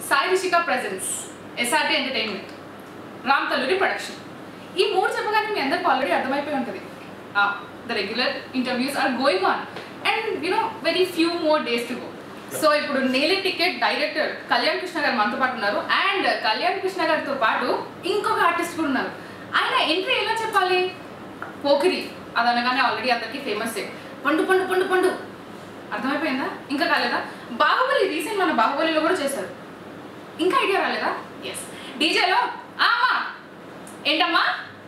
Sai Rishika presence SRT entertainment Ram Talluri production ఈ మూడు చెప్పగానే మీ అందరికి ఆల్రెడీ అర్థమైపోయి ఉంటుంది the regular interviews are going on and you know very few more days to go so ఇప్పుడు నేలి టికెట్ డైరెక్టర్ కళ్యాణ్ కృష్ణ గారు మనతో పాటు ఉన్నారు అండ్ కళ్యాణ్ కృష్ణ గారితో పాటు ఇంకొక ఆర్టిస్ట్ కూడా ఉన్నారు ఆయన ఎంట్రీ ఎలా చెప్పాలి పోకిరి అది అనగానే ఆల్రెడీ అందరికీ ఫేమస్ పండు పండు పండు పండు అర్థమైపోయిందా ఇంకా కాలేదా బాహుబలి రీసెంట్ మన బాహుబలిలో కూడా చేశారు ఇంకా ఐడియా రాలేదా ఎస్ డీజేలో ఆమా ఏంటమ్మా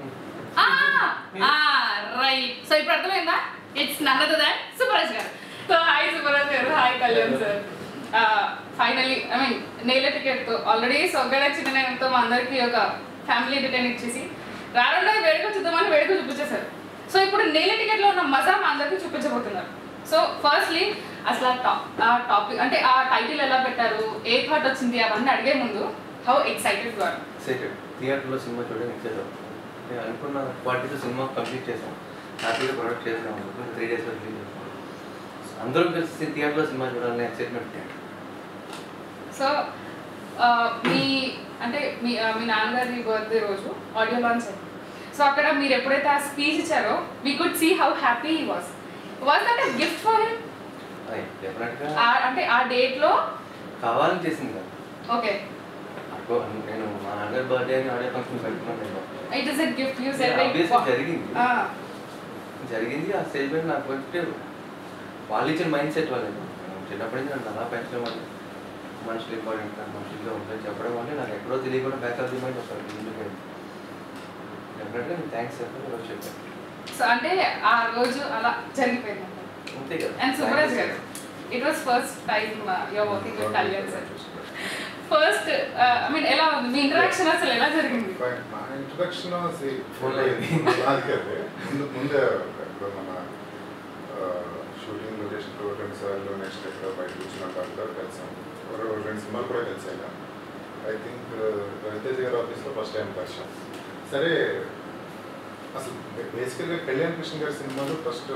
రైట్ సో ఇప్పుడు అర్థమైందా it's none other than Subbaraju garu so hi Subbaraju garu hi Kalyan sir finally I mean Nela ticket already సొగ్గడ చిన్నతో మా అందరికీ ఒక ఫ్యామిలీ రిటర్న్ ఇచ్చేసి రాకుండా వేడుక చూద్దామని వేడుక చూపించేశారు సో ఇప్పుడు నేల టికెట్లో ఉన్న మజా మా అందరికీ చూపించబోతున్నారు సో ఫస్ట్లీ అసలు ఆ టాప్ ఆ టాపిక్ అంటే ఆ టైటిల్ ఎలా పెట్టారు ఏ థాట్ వచ్చింది అవన్నీ అడిగే ముందు హౌ ఎక్సైటెడ్ గారు ఎక్సైటెడ్ థియేటర్లో సినిమా చూడడం ఎక్సైట్ అవుతుంది నేను అనుకున్న క్వాలిటీతో సినిమా కంప్లీట్ చేసాం హ్యాపీగా ప్రొడక్ట్ చేసాం త్రీ డేస్లో రిలీజ్ చేసాం అందరం కలిసి థియేటర్లో సినిమా చూడాలని ఎక్సైట్మెంట్ సో ఆ, మీ అంటే మీ ఆ, మీ నాన్నగారి బర్త్డే రోజు ఆడియో లాంచ్ అయింది సో అక్కడ మీరు ఎప్పుడైతే ఆ స్పీచ్ ఇచ్చారో we could see how happy he was was that gift for him డెఫినెట్గా అంటే ఆ డేట్ లో కావాలని చేసింది కదా ఓకే అబ్బో, నేను మా నాన్నగారి బర్త్డే అని ఆడియో ఫంక్షన్ పెట్టుకున్నాను నేను it is a gift you Yeah, obviously జరిగింది. సెడ్ జరిగింది ఆ స్టేజ్ మీద నాకు వచ్చి వాళ్ళు ఇచ్చిన మైండ్ సెట్ వాళ్ళే నేను చిన్నప్పటి నుంచి నన్ను అలా పెంచడం వల్ల మనుషులు ఇంపార్టెంట్ మనుషులుగా ఉంటుంది చెప్పడం వల్ల నాకు ఎక్కడో తెలియకుండా బ్యాక్ ఆఫ్ ది మైండ్ వస్తాను ముందుకు డెఫినెట్గా నేను థ్యాంక్స్ చెప్పాను రోజు చెప్పాను సో అంటే ఆ రోజు అలా జరిగిపోయింది అంతే కదా and Subraj garu it was first time your working with Kalyan sir first I mean ఎలా ఉంది మీ ఇంటరాక్షన్ అసలు ఎలా జరిగింది Fine. మా ఇంట్రొడక్షన్ Full అయింది. ముందు ముందే ఇప్పుడు మన షూటింగ్ లొకేషన్ రెండు సార్లు నెక్స్ట్ ఎక్కడ బయట కూర్చున్న అందరూ కలిసాం ఒక రెండు సినిమాలు కూడా కలిసాక ఐ థింక్ రవితేజ్ గారి ఆఫీస్లో ఫస్ట్ టైం కలిసాం సరే అసలు బేసికల్గా కళ్యాణ్ కృష్ణ గారి సినిమాలు ఫస్ట్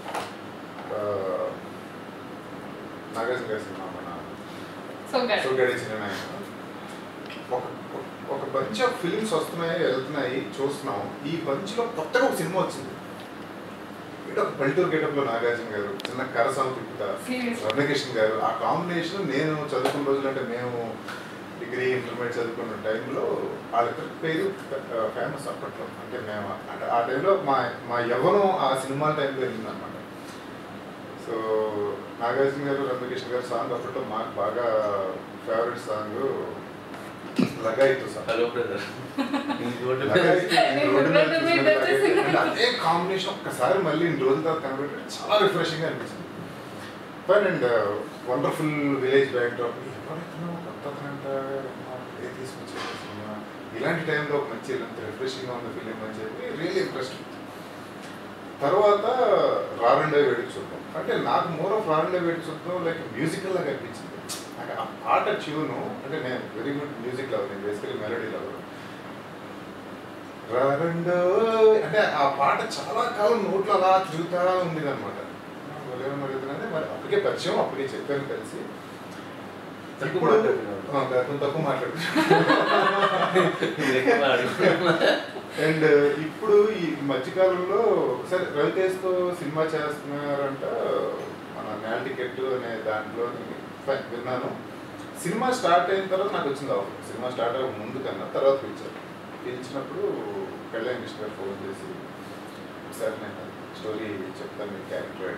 నాగార్జున గారి సినిమా మన సో గడ్ సో గడిచిన నాయన. ఒక ఒక బంచ్ ఆఫ్ ఫిలిమ్స్ వస్తున్నాయి వెళ్తున్నాయి చూస్తున్నాం ఈ బంచ్ లో కొత్తగా ఒక సినిమా వచ్చింది ఇటు ఒక పల్లెటూరు గెటప్ లో నాగార్జున గారు చిన్న కరసామ తిప్పుతా Seriously? రమ్యకృష్ణ గారు ఆ కాంబినేషన్ నేను చదువుకున్న రోజులు అంటే మేము డిగ్రీ ఇంటర్మీడియట్ చదువుకున్న టైంలో వాళ్ళిద్దరి పేరు ఫేమస్ అప్పట్లో అంటే మేము అంటే ఆ టైంలో మా మా యవ్వనం ఆ సినిమా టైంలో వెళ్ళిందనమాట సో నాగార్జున గారు రమ్యకృష్ణ గారు సాంగ్ అప్పట్లో మాకు బాగా ఫేవరెట్ సాంగ్ లగాయితు సాంగ్ హలో బ్రదర్ లగాయితు నేను రోడ్డు మీద రోడ్డు మీద చూసిన లగాయితు. చూసిన అంటే అదే కాంబినేషన్ ఒక్కసారి మళ్ళీ ఇన్ని రోజుల తర్వాత కనబెట్టి చాలా రిఫ్రెషింగ్ అనిపించింది fine and wonderful village backdrop ఎప్పుడైతే కొత్త అంట ఏ తీసుకొచ్చారు సినిమా ఇలాంటి టైంలో ఒక మంచి ఇలాంటి రిఫ్రెషింగ్గా ఉన్న ఫిలిం అని చెప్పి రియల్లీ ఇంట్రెస్ట్ తర్వాత రారండే వేడి చూద్దాం అంటే నాకు మోర్ ఆఫ్ రారండే వేడి చూద్దాం లైక్ మ్యూజికల్ లాగా అనిపించింది నాకు ఆ పాట ట్యూను అంటే నేను వెరీ గుడ్ మ్యూజిక్ లవర్ నేను బేసికలీ మెలడీ లవర్ రారండో అంటే ఆ పాట చాలా కాలం నోట్లో అలా తిరుగుతా ఉంది అనమాట మరి అప్పటికే పరిచయం అప్పటికే చెప్పాను కలిసి తక్కువ ఇప్పుడు మాట్లాడుతున్నాను. ఆ, కొంచెం తక్కువ మాట్లాడు అండ్ ఇప్పుడు ఈ మధ్యకాలంలో సరే రవితేజ్తో సినిమా చేస్తున్నారంట మన నేల్ టికెట్ అనే దాంట్లో ఫైన్ విన్నాను సినిమా స్టార్ట్ అయిన తర్వాత నాకు వచ్చింది ఆఫర్ సినిమా స్టార్ట్ అవ్వక ముందు కన్నా తర్వాత పిలిచారు పిలిచినప్పుడు కళ్యాణ్ కృష్ణ గారు ఫోన్ చేసి సార్ నేను స్టోరీ చెప్తాను మీ క్యారెక్టర్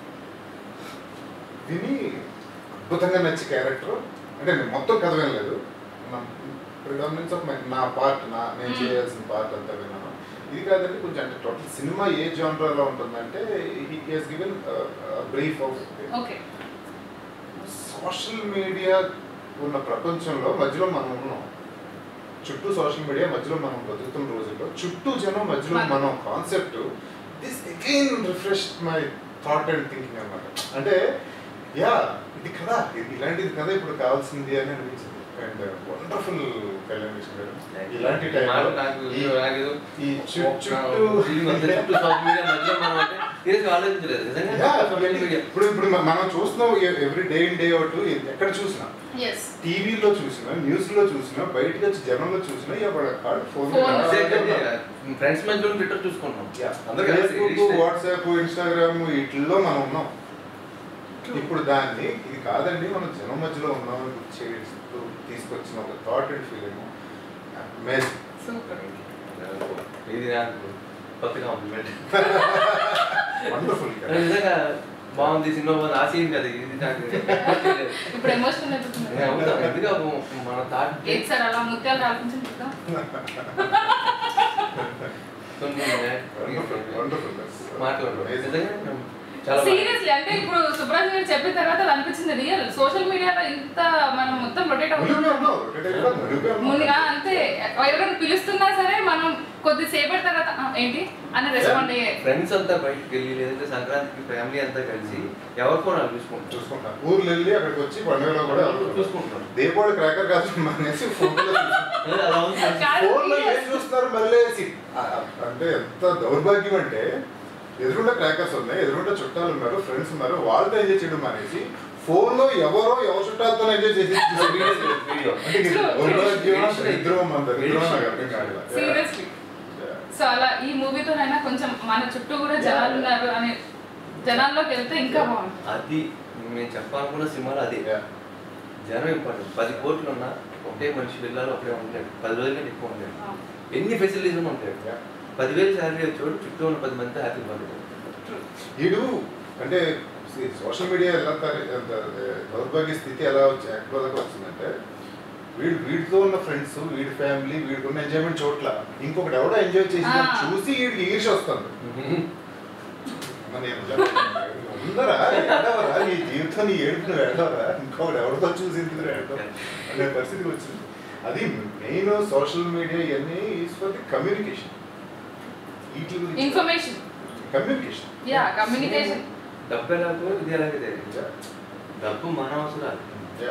విని అద్భుతంగా నచ్చి క్యారెక్టర్ అంటే నేను మొత్తం కథ వినలేదు ప్రిడామినెన్స్ ఆఫ్ నా పార్ట్ నా నేను Hmm. చేయాల్సిన పార్ట్ అంతా విన్నాను ఇది కాదండి కొంచెం అంటే టోటల్ సినిమా ఏ జానరాలో ఉంటుందంటే he has given brief of okay social media ఉన్న ప్రపంచంలో మధ్యలో మనం ఉన్నాం చుట్టూ సోషల్ మీడియా మధ్యలో మనం బతుకుతున్న రోజుల్లో చుట్టూ జనం మధ్యలో మనం. మనం concept this again refresh my thought and thinking అనమాట అంటే యా ఇది కదా ఇది ఇలాంటిది కదా ఇప్పుడు కావాల్సింది అని అనిపించింది అండ్ వండర్ఫుల్ కళ్యాణ్ కృష్ణ గారు ఇలాంటి మాట టైంలో నాకు ఈ- నాకు ఈ చు- చుట్టూ చుట్టూ సోషల్ మీడియా మధ్యలో మనం అంటే సీరియస్గా ఆలోచించలేదు నిజంగా Yeah, సోషల్ మీడియా ఇప్పుడు ఇప్పుడు మ- మనం చూస్తున్నాం every day in day out ఎక్కడ చూసినా ఎస్ టీవీలో చూసినా న్యూస్ లో చూసినా బయటకు వచ్చి జనంలో చూసినా ఇక వాళ్ళ కార్డ్ ఫోన్ Phone. ఫ్రెండ్స్ మధ్యలో ట్విట్టర్ చూసుకుంటున్నాం అందరూ కలిసి ఫేస్బుక్ వాట్సాప్ ఇన్స్టాగ్రామ్ వీటిల్లో మనం ఉన్నాం ఇప్పుడు దాన్ని ఇది కాదండి మనం జనం మధ్యలో ఉన్నాం చేస్తూ తీసుకొచ్చిన ఒక thought and feeling amazing super ఇది నాకు కొత్త కాంప్లిమెంట్ వండర్ఫుల్ నిజంగా బాగుంది సినిమా బాగుంది ఆ సీన్ కదా ఇది నాకు ఇప్పుడు ఎమోషనల్ అయిపోతుంది నేను అవుతాం ఎందుకు మన థాట్ ఏది సార్ అలా ముత్యాలు రాల్పించండి చూద్దాం వండర్ఫుల్ మాట్లాడు నిజంగా చాలా బాగా- సీరియస్లీ అంటే ఇప్పుడు సుబ్రాజ్ గారు చెప్పిన తర్వాత అది అనిపించింది రియల్ సోషల్ మీడియాలో ఇంత మనం మొత్తం రొటేట్ అవుతున్నాం ముందుగా అంతే ఎవరైనా పిలుస్తున్నా సరే మనం కొద్దిసేపటి తర్వాత "ఆ, ఏంటి అని రెస్పాండ్ అయ్యే ఫ్రెండ్స్ అంతా బయటకు వెళ్ళి లేదంటే సంక్రాంతికి ఫ్యామిలీ అంతా కలిసి ఎవరికో నాకు చూసుకుంటారు చూసుకుంటాం ఊర్లు వెళ్ళి అక్కడికి వచ్చి పండుగలో కూడా చూసుకుంటారు దీపావళి క్రాకర్ కాదు అనేసి ఫోన్లో అలా ఉంది కాదు, ఫోన్లో ఏం serious. చూస్తున్నారు మళ్ళీ సి- ఆ, అంటే ఎంత దౌర్భాగ్యం అంటే ఎదురుంటే క్రాకర్స్ ఉన్నాయి ఎదురుంటే చుట్టాలు ఉన్నారు ఫ్రెండ్స్ ఉన్నారు వాళ్ళతో ఎంజాయ్ చేయడం మానేసి ఫోన్ లో ఎవరో ఎవరి చుట్టాలతో ఎంజాయ్ చేసి వీడియో అంటే ఇది True, దౌర్భాగ్యం true. దరిద్రం మన దరిద్రం నాకు అర్థం కాదు సీరియస్లీ సో అలా ఈ మూవీతోనైనా కొంచెం మన చుట్టూ కూడా జనాలు ఉన్నారు అని జనాల్లోకి వెళ్తే ఇంకా బాగుంటుంది అది నేను చెప్పాలనుకున్న సినిమాలో అదే జనం ఇంపార్టెంట్ పది కోట్లు ఉన్నా ఒకటే మనిషి వెళ్ళాలి ఒకటే ఉండలేడు పది రోజుల కంటే ఎక్కువ ఉండలేడు ఎన్ని ఫెసిలిటీస్ ఉన్నా ఉంటాడు పదివేలు శాలరీ వచ్చాడు చుట్టూ ఉన్న పది మంది హ్యాపీ పడతాడు వీడు అంటే సోషల్ మీడియా ఎలా తయారు- ఎంత దౌర్భాగ్య స్థితి ఎలా వచ్చి ఎక్కడ దాకా వచ్చిందంటే వీడు వీడితో ఉన్న ఫ్రెండ్స్ వీడి ఫ్యామిలీ వీడికి ఉన్న ఎంజాయ్మెంట్ చోట్ల ఇంకొకటి ఎవడో ఎంజాయ్ చేసి ఆ. చూసి వీడికి ఈర్ష వస్తుంది మన ఏం చెప్పాలి? ఉందరా ఏడవరా నీ జీవితం నీ ఏడుపును ఏడవరా ఇంకొకటి ఎవరితో చూసింది ఏడవ అనే పరిస్థితికి వచ్చింది అది మెయిన్ సోషల్ మీడియా ఇవన్నీ ఈజ్ ఫర్ ది కమ్యూనికేషన్ వీటి గురించి ఇన్ఫర్మేషన్ కమ్యూనికేషన్ యా కమ్యూనికేషన్ డబ్బు ఎలాగో ఇది ఎలాగే తెలియదు డబ్బు మన అవసరాలు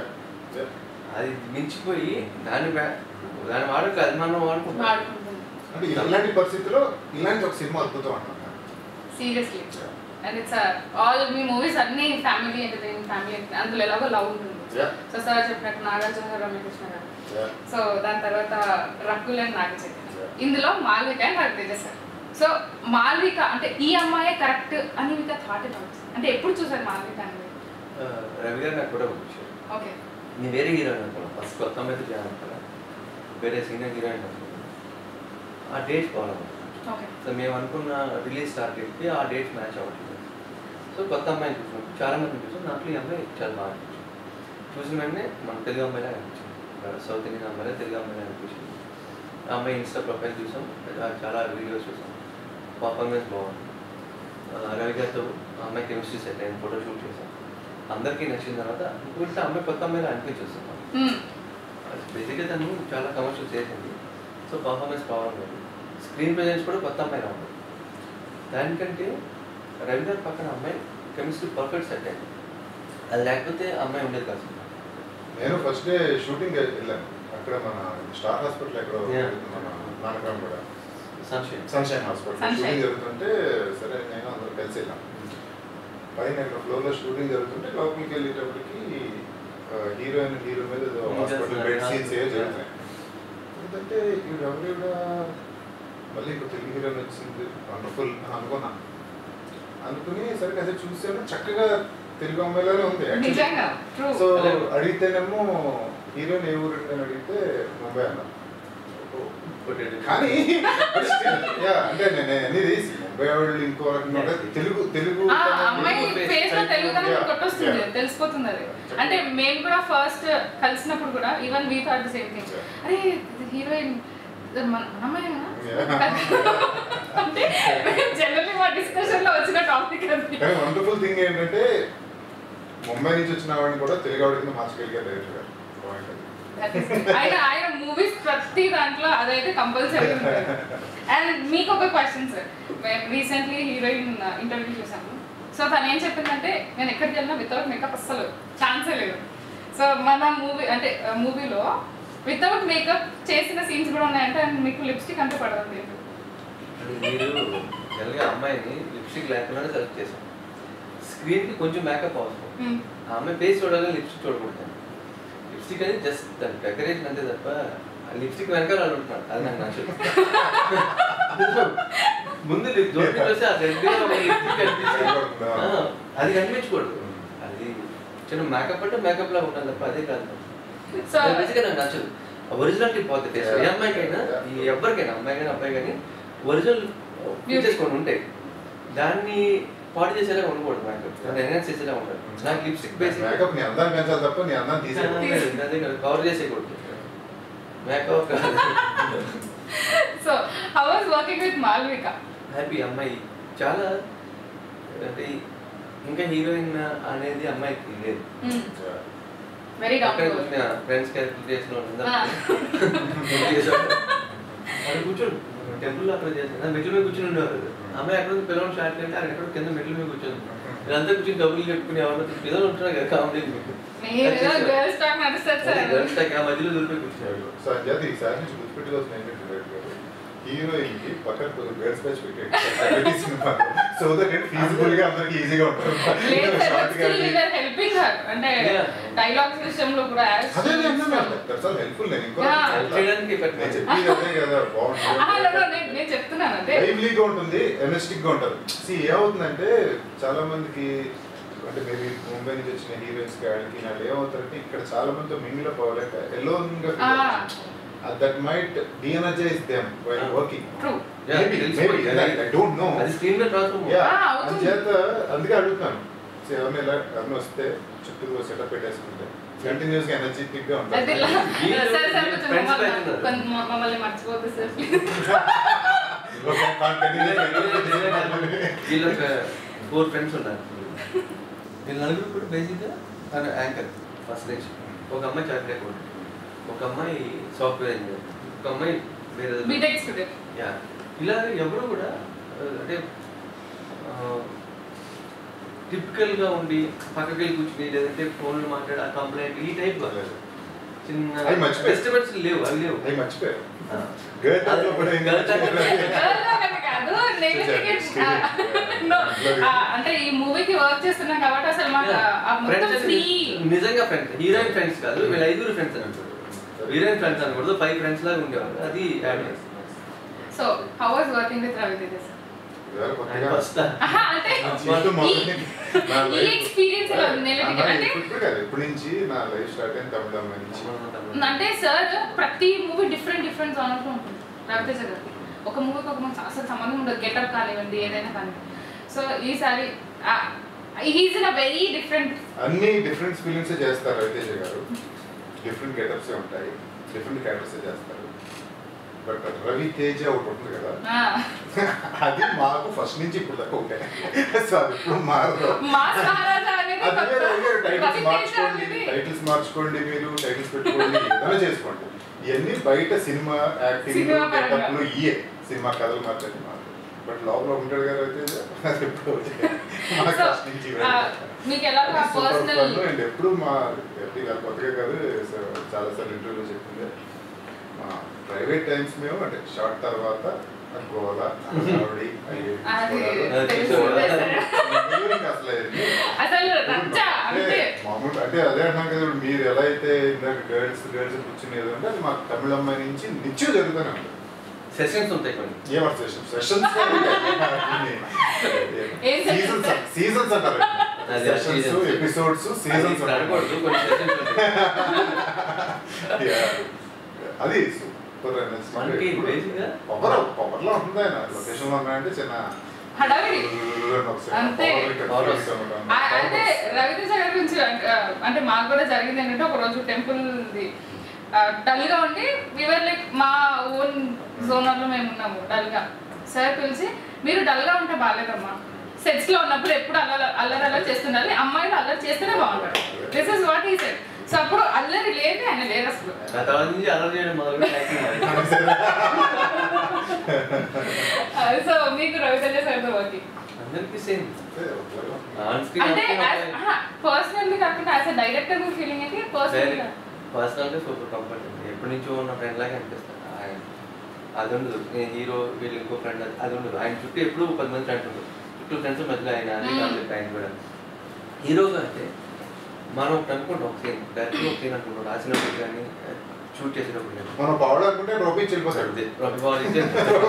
అది మించిపోయి దాని బ్యా- దాని వాడుక అది మనం వాడుకుంటాం వాడుకుంటుంది అంటే ఇలాంటి పరిస్థితిలో ఇలాంటి ఒక సినిమా అద్భుతం అన్నమాట seriously and it's all me movies అన్ని ఫ్యామిలీ ఎంటర్టైన్ ఫ్యామిలీ అందులో ఎలాగో లవ్ ఉంటుంది Yeah. సో సార్ చెప్పినట్టు నాగార్జున గారు రమ్యకృష్ణ గారు సో దాని తర్వాత రకుల్ అండ్ నాగ చైతన్య Yeah. ఇందులో Malvika and Raviteja sir so Malvika అంటే ఈ అమ్మాయే కరెక్ట్ అని మీకు థాట్ ఎలా వచ్చింది అంటే ఎప్పుడు చూసారు మాల్విక అనేది ఆ, రవి గారు నాకు కూడా ఒక విషయం ఓకే నేను వేరే హీరోయిన్ అనుకున్నాను ఫస్ట్ కొత్త అమ్మాయితో చేయాలనుకున్నా వేరే సీనియర్ హీరోయిన్ అనుకున్నాను ఆ డేట్ ఫాలో ఓకే సో మేము అనుకున్న రిలీజ్ స్టార్ట్ డేట్కి ఆ డేట్ మ్యాచ్ అవ్వట్లేదు సో కొత్త అమ్మాయిని చూసినప్పుడు చాలా మంది చూసాం దాంట్లో ఈ అమ్మాయి చాలా బాగా అనిపించింది చూసిన వెంటనే మన తెలుగు అమ్మాయిలా అనిపించింది సౌత్ ఇండియన్ అమ్మాయిలా తెలుగు అమ్మాయిలా అనిపించింది ఆ అమ్మాయి ఇన్స్టా ప్రొఫైల్ చూసాం ఆ చాలా వీడియోస్ చూసాం పర్ఫార్మెన్స్ బాగుంది ఆ, రవి గారితో ఆ అమ్మాయి కెమిస్ట్రీ సెట్ అయింది ఫోటో షూట్ చేసాం అందరికీ నచ్చిన తర్వాత ఇంకొకటి ఆ అమ్మాయి కొత్త అమ్మాయిలా అనిపించేస్తాం బేసిక్గా తను చాలా కమర్షియల్ చేసింది సో పర్ఫార్మెన్స్ బాగుంది స్క్రీన్ ప్రెజెన్స్ కూడా కొత్త అమ్మాయి ఉంది దానికంటే రవి గారి పక్కన అమ్మాయి కెమిస్ట్రీ పర్ఫెక్ట్ సెట్ అయింది అది లేకపోతే అమ్మాయి ఉండేది కాదు నేను ఫస్ట్ డే షూటింగ్ వెళ్ళాను అక్కడ మన స్టార్ హాస్పిటల్ ఎక్కడ Yeah. మన నానక్రామ్ కూడా sunshine sunshine hospital Sunshine. Shooting జరుగుతుంటే సరే నేను అందరూ కలిసి వెళ్ళాం పైన ఇక్కడ ఫ్లోర్లో షూటింగ్ జరుగుతుంటే లోపలికి వెళ్ళేటప్పటికి హీరోయిన్ హీరో మీద ఏదో Hmm, hospital just bed like scenes that. జరుగుతున్నాయి ఎందుకంటే ఈవిడ ఎవరు మళ్ళీ ఇంకో తెలుగు హీరోయిన్ వచ్చింది వండర్ఫుల్ అనుకున్నా అనుకుని సరే కాసేపు చూసాను చక్కగా తెలుగు అమ్మాయిలోనే ఉంది actually. నిజంగా ట్రూ సో అడిగితేనేమో హీరోయిన్ ఏ ఊరు అని అడిగితే ముంబై అన్న కానీ but still, yeah, అంటే నేను అనేది ముంబై వాళ్ళు ఇంకో రకంగా ఉంటే తెలుగు తెలుగు ఆ అమ్మాయి ఫేస్ లో తెలుగుదనం Yeah, కొట్టొస్తుంది yeah. తెలిసిపోతుంది అది అంటే మేము కూడా ఫస్ట్ కలిసినప్పుడు కూడా even we thought the same thing Yeah. అరే హీరోయిన్ మన అమ్మాయినా అంటే జనరల్లీ మా డిస్కషన్ లో వచ్చిన టాపిక్ అది కానీ వండర్ఫుల్ థింగ్ ఏంటంటే ముంబై నుంచి వచ్చిన వాడిని కూడా తెలుగు ఆవిడ కింద మార్చగలిగారు డైరెక్టర్ గారు Point అది. That is it. ఆయన ఆయన మూవీస్ ప్రతి దాంట్లో అదైతే కంపల్సరీ ఉంటుంది అండ్ మీకు ఒక క్వశ్చన్ సార్ మేము రీసెంట్లీ హీరోయిన్ ఇంటర్వ్యూ చూసాము సో తను ఏం చెప్పిందంటే నేను ఎక్కడికి వెళ్ళినా వితౌట్ మేకప్ అస్సలు ఛాన్సే లేదు సో మన మూవీ అంటే మూవీలో వితౌట్ మేకప్ చేసిన సీన్స్ కూడా ఉన్నాయంటే and మీకు లిప్స్టిక్ అంతే పడదు అది మీరు జనరల్గా అమ్మాయిని లిప్స్టిక్ లేకుండానే సెలెక్ట్ చేశాను స్క్రీన్కి కొంచెం మేకప్ అవసరం Hmm. ఆ అమ్మాయి ఫేస్ చూడాలి లిప్స్టిక్ చూడకూడదు లిప్స్టిక్ అనేది జస్ట్ దాని డెకరేషన్ అంతే తప్ప ఆ లిప్స్టిక్ వెనకాల వాళ్ళు ఉంటున్నాడు అది నాకు నచ్చదు ముందు లిప్ జోడి చూస్తే ఆ రెడ్ లిప్స్టిక్ కనిపిస్తుంది ఆ, అది కనిపించకూడదు అది చిన్న మేకప్ అంటే మేకప్ లాగా ఉండాలి తప్ప అదే కాదు సో బేసిక్గా నాకు నచ్చదు ఒరిజినాలిటీ పోతుంది టేస్ట్ ఏ అమ్మాయికైనా ఈ ఎవరికైనా అమ్మాయికైనా అబ్బాయి కానీ ఒరిజినల్ ఫీచర్స్ కొన్ని ఉంటాయి దాన్ని పాడు చేసేలా ఉండకూడదు మేకప్ దాన్ని ఎన్హాన్స్ చేసేలా ఉండాలి నాకు లిప్స్టిక్ బేసిక్ మేకప్ నీ అందాన్ని పెంచాలి తప్ప నీ అందాన్ని తీసేయకూడదు కవర్ చేసేయకూడదు makeup so how was working with Malvika happy అమ్మాయి చాలా అంటే ఇంకా హీరోయిన్ అనేది అమ్మాయికి లేదు వెరీ అక్కడ డౌన్ కూర్చుని ఫ్రెండ్స్ క్యారెక్టర్ చేసిన Ah. అక్కడ కూర్చోడు టెంపుల్ అక్కడ చేసిన మెట్ల మీద కూర్చుని ఉండేవారు అమ్మాయి అక్కడ నుంచి పిల్లలు స్టార్ట్ చేయండి అక్కడ ఎక్కడో కింద మెట్ల మీద కూర్చొని వీళ్ళంతా కూర్చొని డబ్బులు కట్టుకుని ఎవరో పిల్లలు ఉంటున్నారు కదా కామెడీ మీరు గర్ల్స్ టాక్ నడుస్తారు సార్ గర్ల్స్ టాక్ ఆ మధ్యలో దొరికిపోయి కూర్చున్నారు సో అంచేత ఈసారి నుంచి గుర్తుపెట్టుకోవాల్సిన ఏంటంటే డైరెక్టర్ గారు హీరోయిన్ కి పక్కన కొంచెం గర్ల్స్ బ్యాచ్ పెట్టేది సినిమా సో దట్ ఇట్ ఫీజిబుల్ గా అందరికి ఈజీగా ఉంటుంది లేదు సార్ షార్ట్ గా still we are helping her అంటే Yeah. డైలాగ్స్ విషయంలో కూడా యాడ్స్ అదే అన్నాను దట్స్ ఆల్ హెల్ప్ఫుల్ నేను ఇంకో Yeah. చేయడానికి నేను పెట్టలేదు చెప్పింది అదే కదా ఆహా, no, no, బాగుంటుంది నేను నేను చెప్తున్నాను అదే లైవ్లీగా ఉంటుంది ఎనర్జెటిక్ గా ఉంటుంది సి ఏమవుతుందంటే చాలా మందికి అంటే మేబీ ముంబై నుంచి వచ్చిన హీరోయిన్స్ కి వాళ్ళకి నాకు ఏమవుతారంటే ఇక్కడ చాలా మందితో మింగిల్ అప్ అవ్వలేక ఎలోన్ గా Ah. That might deenergise them while Ah. Working true Yeah, Maybe, తెలిసిపోయింది. maybe, I don't know. అది స్క్రీన్ మీద ట్రాన్స్ఫర్ Yeah, Ah, అవుతుంది. అందుచేత అందుకే అడుగుతాను సో ఎవరిని ఇలా ఎవరిని వస్తే చుట్టూ సెటప్ పెట్టేసుకుంటే కంటిన్యూస్ గా ఎనర్జెటిక్ గా అది ఇలా ఉంటుంది వీళ్ళు సార్ సార్ కొంచెం friends మమ్మల్ని పెట్టున్నారు. కొంచెం మమ్మల్ని మర్చిపోద్దు సార్ వీళ్ళు ఒక ఫోర్ ఫ్రెండ్స్ ఉన్నారు వీళ్ళ నలుగురు కూడా బేసిక్గా తన యాంకర్ ఫస్ట్ నుంచి ఒక అమ్మాయి చార్టెడ్ అకౌంట్ ఒక అమ్మాయి సాఫ్ట్వేర్ ఇంజనీర్ ఒక అమ్మాయి వేరే బీటెక్ స్టూడెంట్ యా ఇలా ఎవరు కూడా ఆ, అంటే టిపికల్గా ఉండి పక్కకి వెళ్ళి కూర్చుని లేదంటే ఫోన్లు మాట్లాడి ఆ కంప్లైంట్ ఈ టైప్ చిన్న అవి మర్చిపోయారు. డిస్టర్బెన్స్ లేవు అవి లేవు అవి మర్చిపోయారు ఆ. గర్ల్ టైప్ లో కూడా ఏం Girl type లో కాదు నెగటివ్ అంటే ఈ మూవీకి వర్క్ చేస్తున్నాం కాబట్టి అసలు మాకు ఆ మొత్తం Friends ఫ్రీ అంటే నిజంగా ఫ్రెండ్స్ హీరోయిన్ ఫ్రెండ్స్ కాదు వీళ్ళ ఐదుగురు ఫ్రెండ్స్ అంటారు హీరోయిన్ ఫ్రెండ్స్ అనకూడదు ఫైవ్ ఫ్రెండ్స్ లాగా ఉండేవారు అది so how was working with Raviteja sir ఇవాళ కొత్తగా ఫస్ట్ ఆహా, అంటే నా జీవితం మొదలు నా ఈ life- ఎక్స్పీరియన్స్ ఎలా ఉంది అన్నా, నెగటివ్ అంటే ఇప్పుడు కాదు ఇప్పటి నుంచి నా లైఫ్ స్టార్ట్ అయింది తమిళ అమ్మాయి నుంచి అంటే సార్ ప్రతి మూవీ డిఫరెంట్ డిఫరెంట్ జానర్స్ లో ఉంటుంది రవితేజ గారికి ఒక మూవీకి ఒక మూవీ అసలు సంబంధం ఉండదు గెటప్ కానివ్వండి ఏదైనా కానివ్వండి సో ఈసారి he's in a very different అన్ని డిఫరెంట్ ఫీలింగ్స్ చేస్తారు రవితేజ గారు డిఫరెంట్ గెటప్స్ ఉంటాయి డిఫరెంట్ క్యారెక్టర్స్ చేస్తారు బట్ రవి తేజ ఒకటి ఉంటుంది కదా అది మాకు ఫస్ట్ నుంచి ఇప్పుడు దాకా ఒకటే సో అది ఇప్పుడు మారదు మాస్ మహారాజా అనేది అది వేరే, అది వేరే. టైటిల్స్ రవితేజ మార్చుకోండి అనేది టైటిల్స్ మార్చుకోండి మీరు టైటిల్స్ పెట్టుకోండి ఏదైనా చేసుకోండి ఇవన్నీ బయట సినిమా యాక్టింగ్ సినిమా పరంగా. గెటప్లు ఇయే సినిమా కథలు మాత్రమే బట్ లోపల ఉంటాడు కదా అయితే అది ఎప్పుడు మా సో ఫస్ట్ నుంచి ఇవన్నీ. మీకు ఎలా సూపర్ పర్సనల్ ఫన్ అండ్ ఎప్పుడు మా ఎప్పుడు ఇలా కొత్తగా కాదు చాలా సార్లు ఇంటర్వ్యూలో చెప్పింది మా ప్రైవేట్ టైమ్స్ మేము అంటే షార్ట్ తర్వాత ఆ గోల హడావుడి, అయ్యి అది తీసుకోవడాలు. తెలుసు మీరు ఇంకా అసలు ఎన్ని- అసలు రచ్చ అంటే అంతే మామూలు అంటే అదే అన్నాం కదా ఇప్పుడు మీరు ఎలా అయితే ఇందాక గర్ల్స్ గర్ల్స్ కూర్చునేది అంటే అది మాకు తమిళ అమ్మాయి నుంచి నిత్యం జరుగుతూనే ఉంది సెషన్స్ ఉంటాయి కొన్ని ఏమంటారు సెషన్ సెషన్స్ ఏం సీజన్స్ sessions? సీజన్స్ అంటారు అదే, సెషన్స్ seasons. ఎపిసోడ్స్ అది సీజన్స్ ఇప్పుడు అనకూడదు కొన్ని సెషన్స్ ఉంటాయి Yeah. అది సూపర్ మనకి basic గా పవర్ పవర్ లో ఉంటుంది ఆయన లొకేషన్ లో ఉన్నాయంటే చిన్న హడావిడి అంతే. Power ఆ- అంటే రవితేజ గారి గురించి అంటే, ఆ, అంటే మాకు కూడా జరిగింది ఏంటంటే ఒక రోజు టెంపుల్ డల్ గా ఉండి వివర్ లైక్ మా ఓన్ జోనర్ లో మేము ఉన్నాము డల్ గా సార్ పిలిచి మీరు డల్ గా ఉంటే బాగాలేదమ్మా సెట్స్ లో ఉన్నప్పుడు ఎప్పుడు అల్లరి అల్లరి అల్లరి చేస్తుండాలి అమ్మాయిలు అల్లరి చేస్తేనే బాగుంటారు దిస్ ఇస్ వాట్ ఈ సెట్ సో అప్పుడు అల్లరి లేదు ఆయన లేదు అసలు నా తర్వాత నుంచి అలర్ చేయడం మొదలు యాక్టింగ్ సో మీకు రవితేజ సార్తో వర్కింగ్ అందరికీ సేమ్ ఆన్ స్క్రీన్ అంటే పర్సనల్లీ కాకుండా యాజ్ అ డైరెక్టర్ ఫీలింగ్ ఏంటి పర్సనల్ పర్సనల్గా సూపర్ కంఫర్ట్ ఎప్పటి నుంచో ఉన్న ఫ్రెండ్ లాగా అనిపిస్తాను ఆయన అది ఉండదు నేను హీరో వీళ్ళు ఇంకో ఫ్రెండ్ అది ఉండదు ఆయన చుట్టూ ఎప్పుడు పది మంది ఫ్రెండ్స్ ఉండదు చుట్టూ ఫ్రెండ్స్ మధ్యలో ఆయన అది Hmm. కాన్సెప్ట్ ఆయన కూడా హీరోగా అంటే మనం ఒకటి అనుకుంటాం ఒక సీన్ డైరెక్ట్గా ఒక సీన్ అనుకుంటాం రాసినప్పుడు కానీ షూట్ చేసేటప్పుడు కానీ మనం పవర్ అనుకుంటే రూపీ వెళ్ళిపోతాడు అంతే. రవి బాబు ఇచ్చే-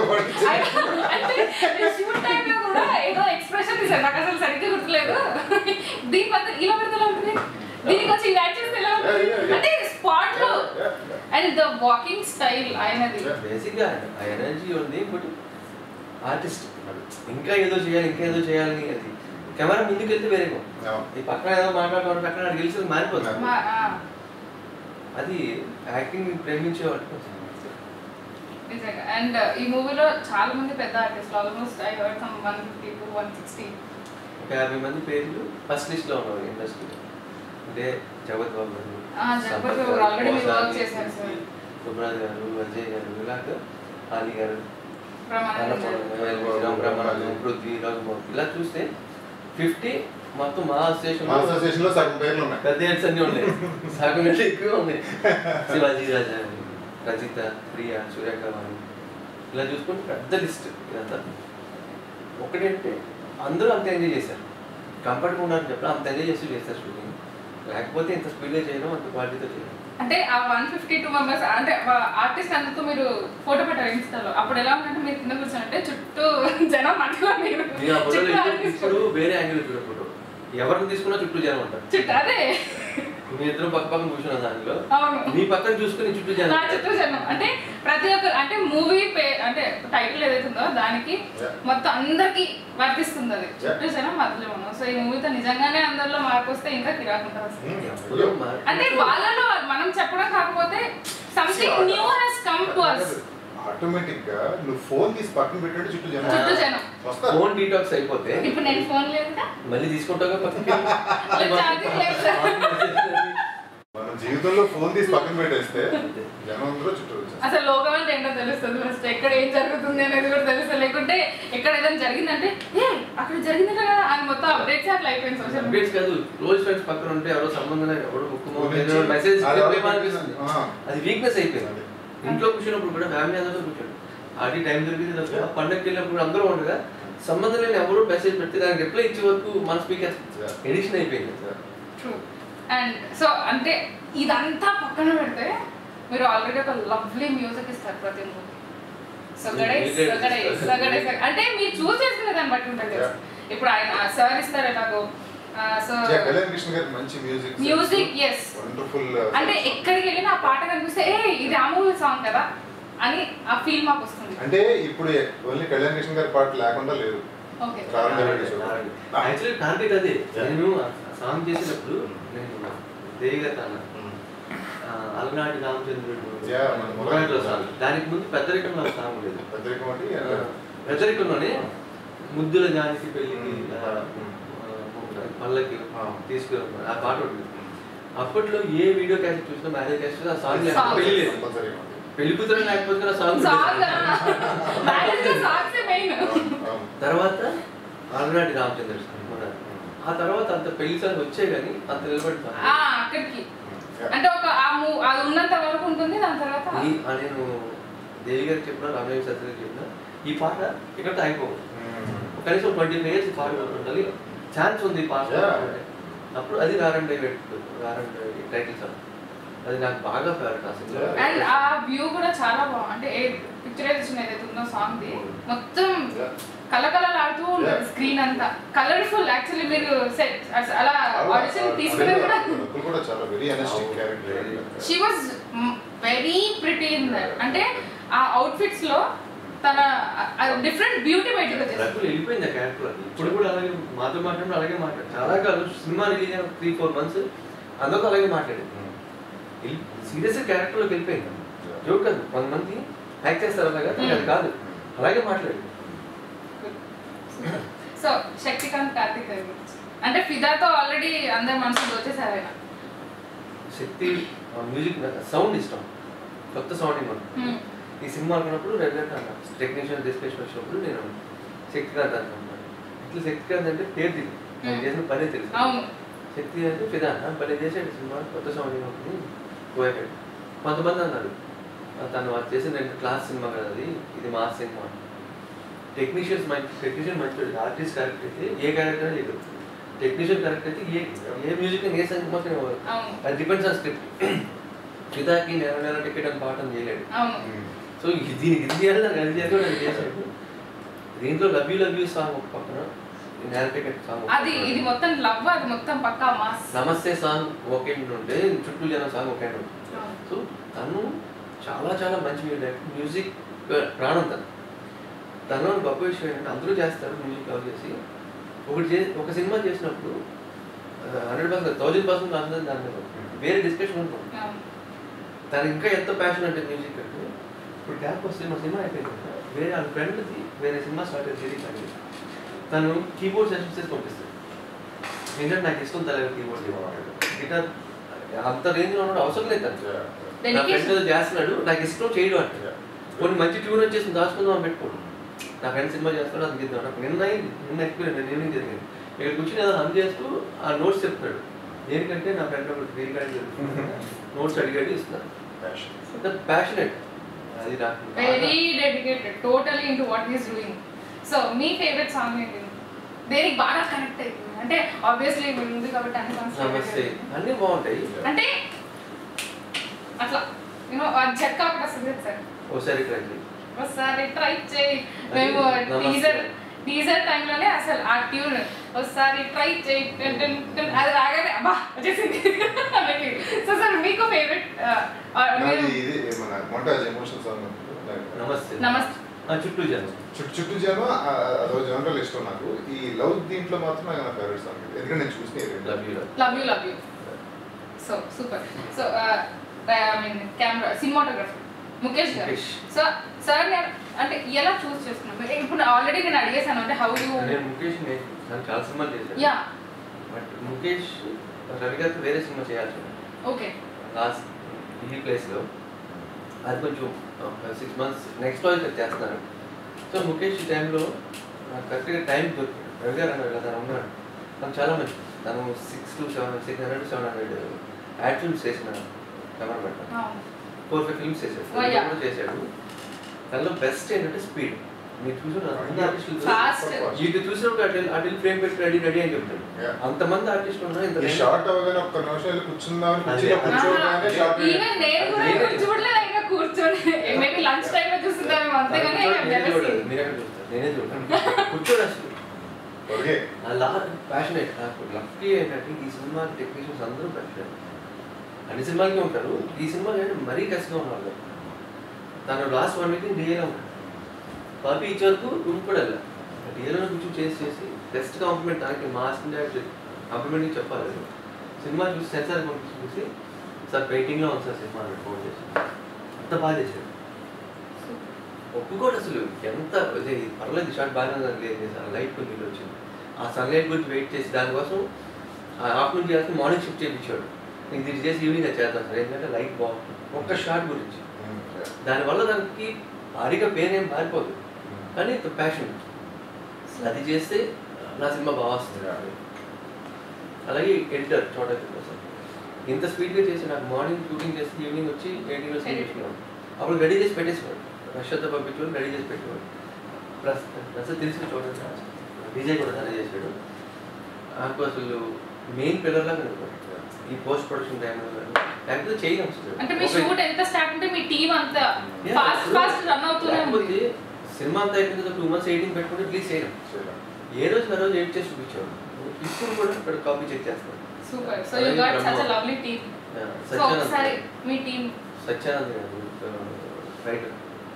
అంటే షూట్ టైంలో కూడా ఏదో ఎక్స్ప్రెషన్ తీసారు నాకు అసలు సరిగ్గా గుర్తులేదు దీని మధ్య ఇలా పెడితే ఎలా ఉంటుంది దీనికి వచ్చి యాడ్ చేస్తే ఎలా ఉంటుంది Yeah, yeah, yeah. అంటే స్పాట్ లో Yeah, yeah. And the walking style ఆయనది Yeah. బేసిక్గా ఆ ఎనర్జీ ఉంది బట్ ఆర్టిస్ట్ ఇంకా ఏదో చేయాలి ఇంకా ఏదో చేయాలని అది కెమెరా ముందుకు వెళ్తే వేరేగా అవును. ఈ పక్కన ఏదో మాట్లాడుకోవడం పక్కన అక్కడ గెలిచి మారిపోతుంది మా- ఆ, అది యాక్టింగ్ ప్రేమించే వాళ్ళు నిజంగా అండ్ ఈ మూవీలో చాలా మంది పెద్ద ఆర్టిస్టులు almost I heard some one fifty to one sixty ఒక యాభై మంది పేర్లు ఫస్ట్ లిస్ట్ లో ఉన్నారు ఇండస్ట్రీలో అంటే జగత్ బాబు గారు ఆ, జగపతి సంపత్ బాబు గారు, already మీరు మోసాలి, work చేశారు సార్. సుబ్రాజ్ గారు అజయ్ గారు ఇలాగ ఆలి గారు ప్రమాణం శ్రీరామ్ బ్రహ్మానందం పృథ్వీ రఘుబాబు ఇలా చూస్తే ఫిఫ్టీ మొత్తం మా అసోసియేషన్ మా అసోసియేషన్ లో సగం పేర్లు ఉన్నాయి పెద్ద హెడ్స్ అన్ని ఉన్నాయి సగం కంటే ఎక్కువ ఉన్నాయి శివాజీ రాజా రజిత ప్రియ సురేఖ వాణి ఇలా చూసుకుంటే పెద్ద లిస్ట్ ఇదంతా ఒకటంటే అందరూ అంత ఎంజాయ్ చేశారు కంఫర్ట్గా ఉన్నారని చెప్పి అంత ఎంజాయ్ చేస్తూ చేస్తారు షూటింగ్ లేకపోతే ఇంత స్పీడ్గా చేయడం అంత క్వాలిటీతో చేయడం అంటే ఆ వన్ ఫిఫ్టీ టూ మెంబర్స్ అంటే ఆర్టిస్ట్ అందరితో మీరు ఫోటో పెట్టారు ఇన్స్టాలో అప్పుడు ఎలా ఉందంటే మీరు కింద కూర్చొని చుట్టూ జనం మంటలో మీరు నేను ఆ ఫోటోలో చుట్టూ ఇప్పుడు artist. ఇప్పుడు వేరే యాంగిల్ చూడ ఫోటో ఎవరిని తీసుకున్నా చుట్టూ జనం ఉంటారు చుట్టూ అదే మీ ఇద్దరు పక్క పక్కన కూర్చున్న దానిలో అవును మీ పక్కన చూసుకుని చుట్టూ జనం నా ఉంటారు. చుట్టూ జనం అంటే ప్రతి ఒక్క అంటే మూవీ పే అంటే టైటిల్ ఏదైతే ఉందో దానికి Yeah. మొత్తం అందరికి వర్తిస్తుంది అది Yeah. చుట్టూ జనం మధ్యలో ఉన్నాం సో ఈ మూవీతో నిజంగానే అందరిలో మార్పు వస్తే ఇంకా కిరాకుంటారు అసలు Hmm. ఎవరో మారి- అంటే వాళ్ళలో మనం చెప్పడం కాకపోతే something new he's come to us automatic గా నువ్వు ఫోన్ తీసి పక్కన పెట్టాడు చుట్టూ జనం చుట్టూ జనం వస్తారు ఫోన్ డీటాక్స్ అయిపోతే ఇప్పుడు నేను ఫోన్ లేదా మళ్ళీ తీసుకుంటాగా పక్కకి ఛార్జింగ్ లేదు మనం జీవితంలో ఫోన్ తీసి పక్కన పెట్టేస్తే జనం అందరూ చుట్టూ వచ్చారు అసలు లోకం అంటే ఏంటో తెలుస్తుంది ఫస్ట్ ఎక్కడ ఏం జరుగుతుంది అనేది కూడా తెలుస్తుంది లేకుంటే ఎక్కడ ఏదైనా జరిగిందంటే ఏ అక్కడ జరిగింది కదా అని మొత్తం అప్డేట్స్ అట్లా అయిపోయింది సోషల్ మీడియా అప్డేట్స్ కాదు క్లోజ్ ఫ్రెండ్స్ పక్కన ఉంటే ఎవరో సంబంధం లేదు ఎవరో ముక్కు గురించి మెసేజ్ అది ఎవరో అనిపిస్తుంది ఆ. అది వీక్నెస్ అయిపోయింది అది. ఇంట్లో కూర్చున్నప్పుడు కూడా ఫ్యామిలీ అందరితో కూర్చోండి ఆడి టైం దొరికింది తప్ప పండగకి వెళ్ళినప్పుడు కూడా అందరూ ఉండగా సంబంధం లేని ఎవరో మెసేజ్ పెడితే దానికి రిప్లై ఇచ్చే వరకు మన స్పీకర్ Yeah. ఎడిషన్ అయిపోయింది ట్రూ అండ్ సో అంటే ఇదంతా పక్కన పెడితే మీరు ఆల్రెడీ ఒక లవ్లీ మ్యూజిక్ ఇస్తారు ప్రతి మూవీ సొగడే Music సొగడే ఇస్తారు. సొగడే సొగడే. అంటే మీరు చూస్ చేసుకునే దాన్ని బట్టి ఉంటుంది కదా. Yeah. ఇప్పుడు ఆయన సార్ ఇస్తారు ఎలాగో సో జయ కళ్యాణ్ కృష్ణ గారి మంచి మ్యూజిక్ మ్యూజిక్ ఎస్ వండర్ఫుల్ అంటే ఎక్కడికి వెళ్ళినా ఆ పాట కనిపిస్తే ఏ ఇది ఆ మూవీ సాంగ్ కదా అని ఆ ఫీల్ మాకు వస్తుంది అంటే ఇప్పుడు ఓన్లీ కళ్యాణ్ కృష్ణ గారి పాట లేకుండా లేదు okay Ravana Reddy show. Actually target అదే Yeah. నేను సాంగ్ చేసినప్పుడు నేను దేవిగత అన్న ఆ, అలనాటి రామచంద్రుడు Yeah, మన మొదటిలో సాంగ్ దానికి ముందు పెద్దరికంలో ఒక సాంగ్ లేదు పెద్దరికం అంటే ఆ, పెద్దరికంలోనే ముద్దుల జానికి పెళ్ళికి ఆ, ఆ, పళ్ళకి ఆ. తీసుకురా ఆ పాట ఉంటుంది అప్పట్లో ఏ వీడియో క్యాసెట్ చూసినా మ్యారేజ్ క్యాసెట్ ఆ సాంగ్ Song. లేకపోతే పెళ్లి లేదు కంపల్సరీ పెళ్లి కూతురు లేకపోతే ఆ సాంగ్ సాంగ్ ఉండేది. మ్యారేజ్ సాంగ్స్ మెయిన్ తర్వాత అలనాటి రామచంద్ర స్వామి మన ఆ తర్వాత అంత పెళ్లి సాంగ్ వచ్చే కానీ అంత నిలబడి ఆ అక్కడికి అంటే ఒక ఆ మూ అది ఉన్నంత వరకు ఉంటుంది దాని తర్వాత ఈ- ఆ నేను దేవి గారికి చెప్పిన రమేష్ సత్య గారికి చెప్పిన ఈ పాట ఇక్కడ ఆగిపోవు కనీసం ట్వంటీ ఇయర్స్ ఈ పాట ఉండాలి ఛాన్స్ ఉంది ఈ పాట Yeah. అప్పుడు అది రారండి రారండి టైటిల్ సాంగ్ అది నాకు బాగా ఫేవరెట్ అసలు అండ్ ఆ వ్యూ కూడా చాలా బాగుంది అంటే ఏ పిక్చరైజేషన్ ఏదైతే ఉందో సాంగ్ ది మొత్తం కలకలలాడుతూ ఉంటుంది Yeah. స్క్రీన్ అంతా కలర్ఫుల్ యాక్చువల్లీ మీరు set అలా ఆడిషన్ తీసుకునే కూడా రకుల్ కూడా చాలా వెరీ ఎనర్జిటిక్ అవును. Character she was very pretty in that అంటే ఆ అవుట్ఫిట్స్ లో తన డిఫరెంట్ బ్యూటీ బయటకు వచ్చేసింది రకులు వెళ్ళిపోయింది ఆ క్యారెక్టర్ ఇప్పుడు కూడా అలాగే మాతో మాట్లాడినప్పుడు అలాగే మాట్లాడు చాలా కాదు సినిమా రిలీజ్ అయిన త్రీ ఫోర్ మంత్స్ అందరితో అలాగే మాట్లాడేది సీరియస్ క్యారెక్టర్లోకి వెళ్ళిపోయింది జోక్ కాదు కొంతమంది యాక్ట్ చేస్తారు అలాగా కానీ అది కాదు అలాగే మాట్లాడు సో శక్తికాంత్ కార్తిక్ గారి గురించి అంటే ఫిదాతో ఆల్రెడీ అందరి మనసులో వచ్చేసారు ఆయన శక్తి మ్యూజిక్ సౌండ్ ఇష్టం కొత్త సౌండింగ్ ఉంటుంది Hmm. ఈ సినిమా అనుకున్నప్పుడు రెగ్యులర్ అన్న టెక్నీషియన్ డిస్కషన్ వచ్చినప్పుడు నేను శక్తికాంత్ అనుకున్నాను ఇట్లా శక్తికాంత్ అంటే పేరు దిగు నేను Hmm. చేసిన పనే తెలుసు అవును శక్తి అంటే ఫిదా పని చేసాడు సినిమా కొత్త సౌండింగ్ ఉంటుంది పోయాడు కొంతమంది అన్నారు తను అది చేసిన రెండు క్లాస్ సినిమా కదా అది ఇది మా సినిమా టెక్నీషియన్స్ మంచి టెక్నీషియన్ మంచి ఆర్టిస్ట్ కరెక్ట్ అయితే ఏ క్యారెక్టర్ లేదు టెక్నీషియన్ కరెక్ట్ అయితే ఏ ఏ మ్యూజిక్ ఏ సినిమాకి అవును అది డిపెండ్స్ ఆన్ స్క్రిప్ట్ ఫిదాకి నెల నెల టికెట్ అని పాఠం చేయలేడు అవును సో ఇది దీనికి ఇది చేయాలి నాకు అది చేయాలి నేను చేశాడు దీంట్లో love you love you song ఒక పక్కన నెల టికెట్ సాంగ్ ఒక అది పక్కన. ఇది మొత్తం లవ్ అది మొత్తం పక్కా మాస్ నమస్తే సాంగ్ ఒకే ఉంటే చుట్టూ జనం సాంగ్ ఒకే ఉంటుంది సో తను చాలా చాలా మంచి మ్యూజిక్ మ్యూజిక్ ప్రాణం తను తను గొప్ప విషయం ఏంటంటే అందరూ చేస్తారు మ్యూజిక్ లవ్ చేసి ఒకటి చే ఒక సినిమా చేసినప్పుడు హండ్రెడ్ పర్సెంట్ థౌజండ్ పర్సెంట్ అందరం దాని మీద వేరే డిస్కషన్ ఉంటుంది అవును తను ఇంకా ఎంత ప్యాషన్ అంటే మ్యూజిక్ అంటే ఇప్పుడు గ్యాప్ వస్తే మా సినిమా అయిపోయింది కదా, వేరే వాళ్ళ ఫ్రెండ్ది వేరే సినిమా స్టార్ట్ అయ్యి సిరీస్ అని తను కీబోర్డ్ సెషన్స్ చేసి పంపిస్తాడు ఎందుకంటే నాకు ఇష్టం తల కీబోర్డ్ గిటార్ అంత రేంజ్లో ఉన్నాడు అవసరం లేదు తను నా ఫ్రెండ్ డెడికేషన్ ఏదో చేస్తున్నాడు నాకు ఇష్టం చేయడం అంటే కొన్ని మంచి ట్యూన్ వచ్చేసి దాచుకుందాం అని పెట్టుకోడు నా ఫ్రెండ్ సినిమా చేస్తాడు అది గిద్దాం నాకు నిన్న అయింది నిన్న ఎక్స్పీరియన్స్ నేను జరిగింది ఇక్కడ కూర్చొని ఏదో హమ్ చేస్తూ ఆ నోట్స్ చెప్తాడు దేనికంటే నా ఫ్రెండ్ ఒకటి వేరే కాడ నోట్స్ అడిగాడు ఇస్తున్నాను ప్యాషనెట్ అది నాకు very dedicated totally into what is doing so మీ ఫేవరెట్ సాంగ్ ఏంటి దేనికి బాగా కనెక్ట్ అవుతుంది అంటే ఆబ్వియస్లీ ఉంది కాబట్టి అన్ని songs నమస్తే favorite. అన్నీ బాగుంటాయి అంటే అట్లా యూనో చెక్క ఒకటి వస్తుంది కదా సార్ ఒకసారి ట్రై చేయి ఒకసారి ట్రై చేయి మేము నమస్తే. టీజర్ టీజర్ టైంలోనే అసలు ఆ ట్యూన్ ఒకసారి ట్రై చేయి టన్ టన్ టన్ అది రాగానే అబ్బా వచ్చేసింది సో సార్ మీకు ఫేవరెట్ నాది ఇది మన మొంటాజ్ ఎమోషన్ సాంగ్ నమస్తే నమస్తే ఆ, చుట్టూ జనం చుట్టూ చుట్టూ జనం అదో జనరల్ ఇష్టం నాకు ఈ లవ్ దీంట్లో మాత్రం నాకు నా ఫేవరెట్ సాంగ్ ఎందుకంటే నేను చూసిన love you love you love you so super so I mean camera cinematographer Mukesh గారు ముఖేష్. సో సార్ నేను అంటే ఎలా చూస్ చేసుకున్నాం ఇప్పుడు ఆల్రెడీ నేను అడిగేసాను అంటే హౌ యూ నేను ముఖేష్ నే- తను చాలా సినిమాలు చేశాను యా బట్ ముఖేష్ రవి గారితో వేరే సినిమా చేయాల్సి ఉంది ఓకే లాస్ట్ ఈ ప్లేస్లో అది కొంచెం సిక్స్ మంత్స్ నెక్స్ట్ ప్రాజెక్ట్ చేస్తున్నాను సో ముఖేష్ ఈ టైంలో నాకు కరెక్ట్గా టైం దొరికింది రవి గారు అన్నారు కదా తను ఉన్నాడు తను చాలా మంచి తను six to seven six hundred seven hundred ad films చేసిన కెమెరా పెట్టాను ఫోర్ ఫైవ్ ఫిల్మ్స్ చేశాడు Oh, yeah. కూడా చేశాడు దానిలో బెస్ట్ ఏంటంటే స్పీడ్ మీరు చూసారు అందరు ఆర్టిస్టులు Fast. ఇది చూసినప్పుడు అటు అటు ఫ్రేమ్ పెట్టి రెడీ రెడీ అని చెప్తాడు Yeah. అంతమంది ఆర్టిస్టులు ఉన్నా ఇంత ఈ time- షార్ట్ అవగానే ఒక్క నిమిషం వెళ్ళి కూర్చుందామని అదే. కూర్చుని కూర్చోగానే ఆహా. షార్ట్ ఈవెన్ నేను కూడా అదే. ఎప్పుడు చూడలేదు అయినా కూర్చొని మేబీ లంచ్ టైం లో చూస్తుంటాము అంతేగాని I have నేనే never చూడలేదు. seen. మీరే చూస్తారు నేనే చూడలేదు కూర్చోడు అసలు ఒరిగే అలా ప్యాషనేట్ నాకు లక్కీ ఏంటంటే ఈ సినిమా టెక్నీషియన్స్ అందరూ ప్యాషనేట్ అన్ని సినిమాలకి ఉంటారు ఈ సినిమా కానీ మరీ కష్టంగా ఉన్నారు తను లాస్ట్ వన్ వీక్ డిఏలో ఉన్నాడు కాపీ ఇచ్చే వరకు రూమ్ కూడా వెళ్ళా డిఏలో కూర్చొని చేసి చేసి బెస్ట్ కాంప్లిమెంట్ తనకి మాస్ కాంప్లిమెంట్ చెప్పాలి సినిమా చూసి సెన్సార్ పంపించి చూసి సార్ పెయింటింగ్లో ఉంది సార్ సినిమా అని ఫోన్ చేసి అంత బాగా చేశాడు ఒప్పుకోడు అసలు ఎంత ఇది పర్లేదు షార్ట్ బాగానే ఉంది లేదు సార్ లైట్ కొంచెం ఇది వచ్చింది ఆ సన్లైట్ గురించి వెయిట్ చేసి దానికోసం ఆఫ్టర్నూన్ చేయాల్సి మార్నింగ్ షిఫ్ట్ చేయించాడు నేను ఇది చేసి ఈవినింగ్ అది చేస్తాను సార్ ఎందుకంటే లైట్ బాగుంటుంది ఒక్క షార్ట్ గురించి దానివల్ల దానికి భారీగా పేరు ఏం మారిపోదు కానీ ఇంత ప్యాషన్ అది చేస్తే నా సినిమా బాగా వస్తుంది అలాగే ఎడిటర్ చూడలేదు సార్ ఇంత స్పీడ్గా చేసి నాకు మార్నింగ్ షూటింగ్ చేసి ఈవినింగ్ వచ్చి ఎడిటింగ్ వచ్చి చేసుకున్నాను అప్పుడు రెడీ చేసి పెట్టేసేవాడు రష్యతో పంపించేవాడు రెడీ చేసి పెట్టేవాడు ప్లస్ ప్లస్ తెలిసిన చూడండి విజయ్ కూడా తనే చేశాడు నాకు అసలు మెయిన్ పిల్లర్ లాగా కనపడ్డాడు. ఈ పోస్ట్ ప్రొడక్షన్ టైంలో లేకపోతే చేయడం అంటే మీ షూట్ ఎంత స్టార్ట్ ఉంటే మీ టీం అంత ఫాస్ట్ ఫాస్ట్ రన్ అవుతూనే ఉంది లేకపోతే సినిమా అంతా అయిపోయింది టూ మంత్స్ ఎయిటింగ్ పెట్టుకుంటే ప్లీజ్ చేయడం ఏ రోజు ఆ రోజు ఎడిట్ చేసి చూపించాడు ఇప్పుడు కూడా ఇక్కడ కాపీ చెక్ చేస్తాను super so you got such a lovely team so ఒకసారి సత్యానంద్ మీ టీం సత్యానంద్ గారు writer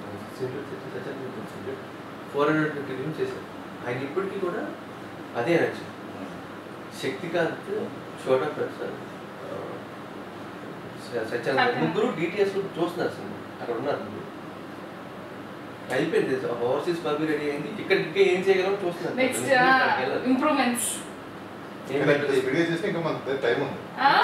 Satyanand four hundred fifty films చేశారు ఆయన ఇప్పటికీ కూడా అదే నచ్చింది శక్తికాంత్ చోటా ప్రసాద్ ఆ, స- సత్యానంద్ ముగ్గురు డిటిఎస్ చూస్తున్నారు సినిమా అక్కడ ఉన్నారు ముగ్గురు అయిపోయింది ఓవర్సీస్ కాపీ రెడీ అయింది ఇక్కడ ఇంకా ఏం చేయగలం చూస్తున్నారు నెక్స్ట్ అక్కడికి వెళ్ళాలి. ఇంప్రూవ్మెంట్స్ ఏం పెట్టలేదు. వీడియో చేస్తే ఇంకా మన టైం ఉంది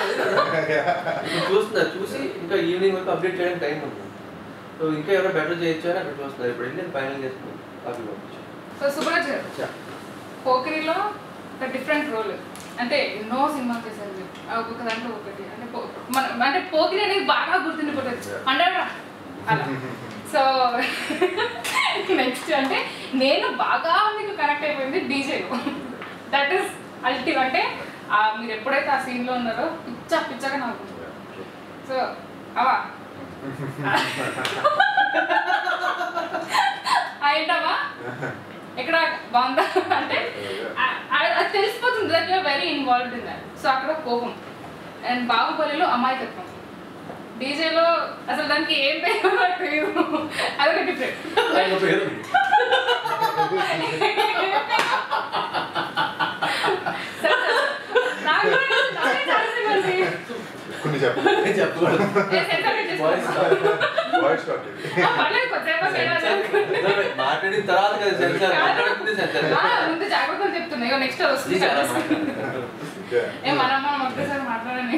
ఇప్పుడు చూస్తున్నారు చూసి ఇంకా ఈవినింగ్ వరకు అప్డేట్ చేయడానికి టైం ఉంది సో ఇంకా ఎవరో బెటర్ చేయొచ్చు అని అక్కడ చూస్తున్నారు ఇప్పుడు వెళ్ళి ఫైనల్ చేసుకుని కాపీ పంపించాను సో సుబ్రాజ్ గారు పోకరిలో ఒక డిఫరెంట్ రోల్ అంటే ఎన్నో సినిమాలు చేశారు మీరు. ఆ ఒక్కొక్క దాంట్లో ఒకటి అంటే పో- మన అంటే పోకిరి అనేది బాగా గుర్తుండిపోతుంది Yeah. హండ్రెడ్ అలా సో నెక్స్ట్ అంటే నేను బాగా మీకు కనెక్ట్ అయిపోయింది డీజేలో దట్ ఈస్ అల్టివ్ అంటే ఆ మీరు ఎప్పుడైతే ఆ సీన్లో ఉన్నారో పిచ్చ పిచ్చగా నాకు సో అవా ఏంటమ్మా ఎక్కడ బాగుందా అంటే ఆ- ఆ- అది తెలిసిపోతుంది that you're very involved in that so అక్కడ కోపం అండ్ బాహుబలిలో అమాయకత్వం డీజేలో అసలు దానికి ఏం పేరు నాకు తెలియదు అదొక డిఫరెంట్ ఆయన పేరు నాకు కూడా తెలియదు, నాకే తెలిసింది మరి. కొన్ని చెప్పండి చెప్పకూడదు ఏ, సెన్సార్ పెట్టేసుకో. వాయిస్ వాయిస్ షాట్ ఇది ఆ, పర్లేదు, కొద్దిసేపు తేడా జరుగుతుంది. మాట్లాడిన తర్వాత కదా సెన్సార్ మాట్లాడుతుంది సెన్సార్ ఆ, ముందు జాగ్రత్తలు చెప్తున్నా ఇగో నెక్స్ట్ వస్తుంది ఏ మనం మనం ఒకేసారి మాట్లాడండి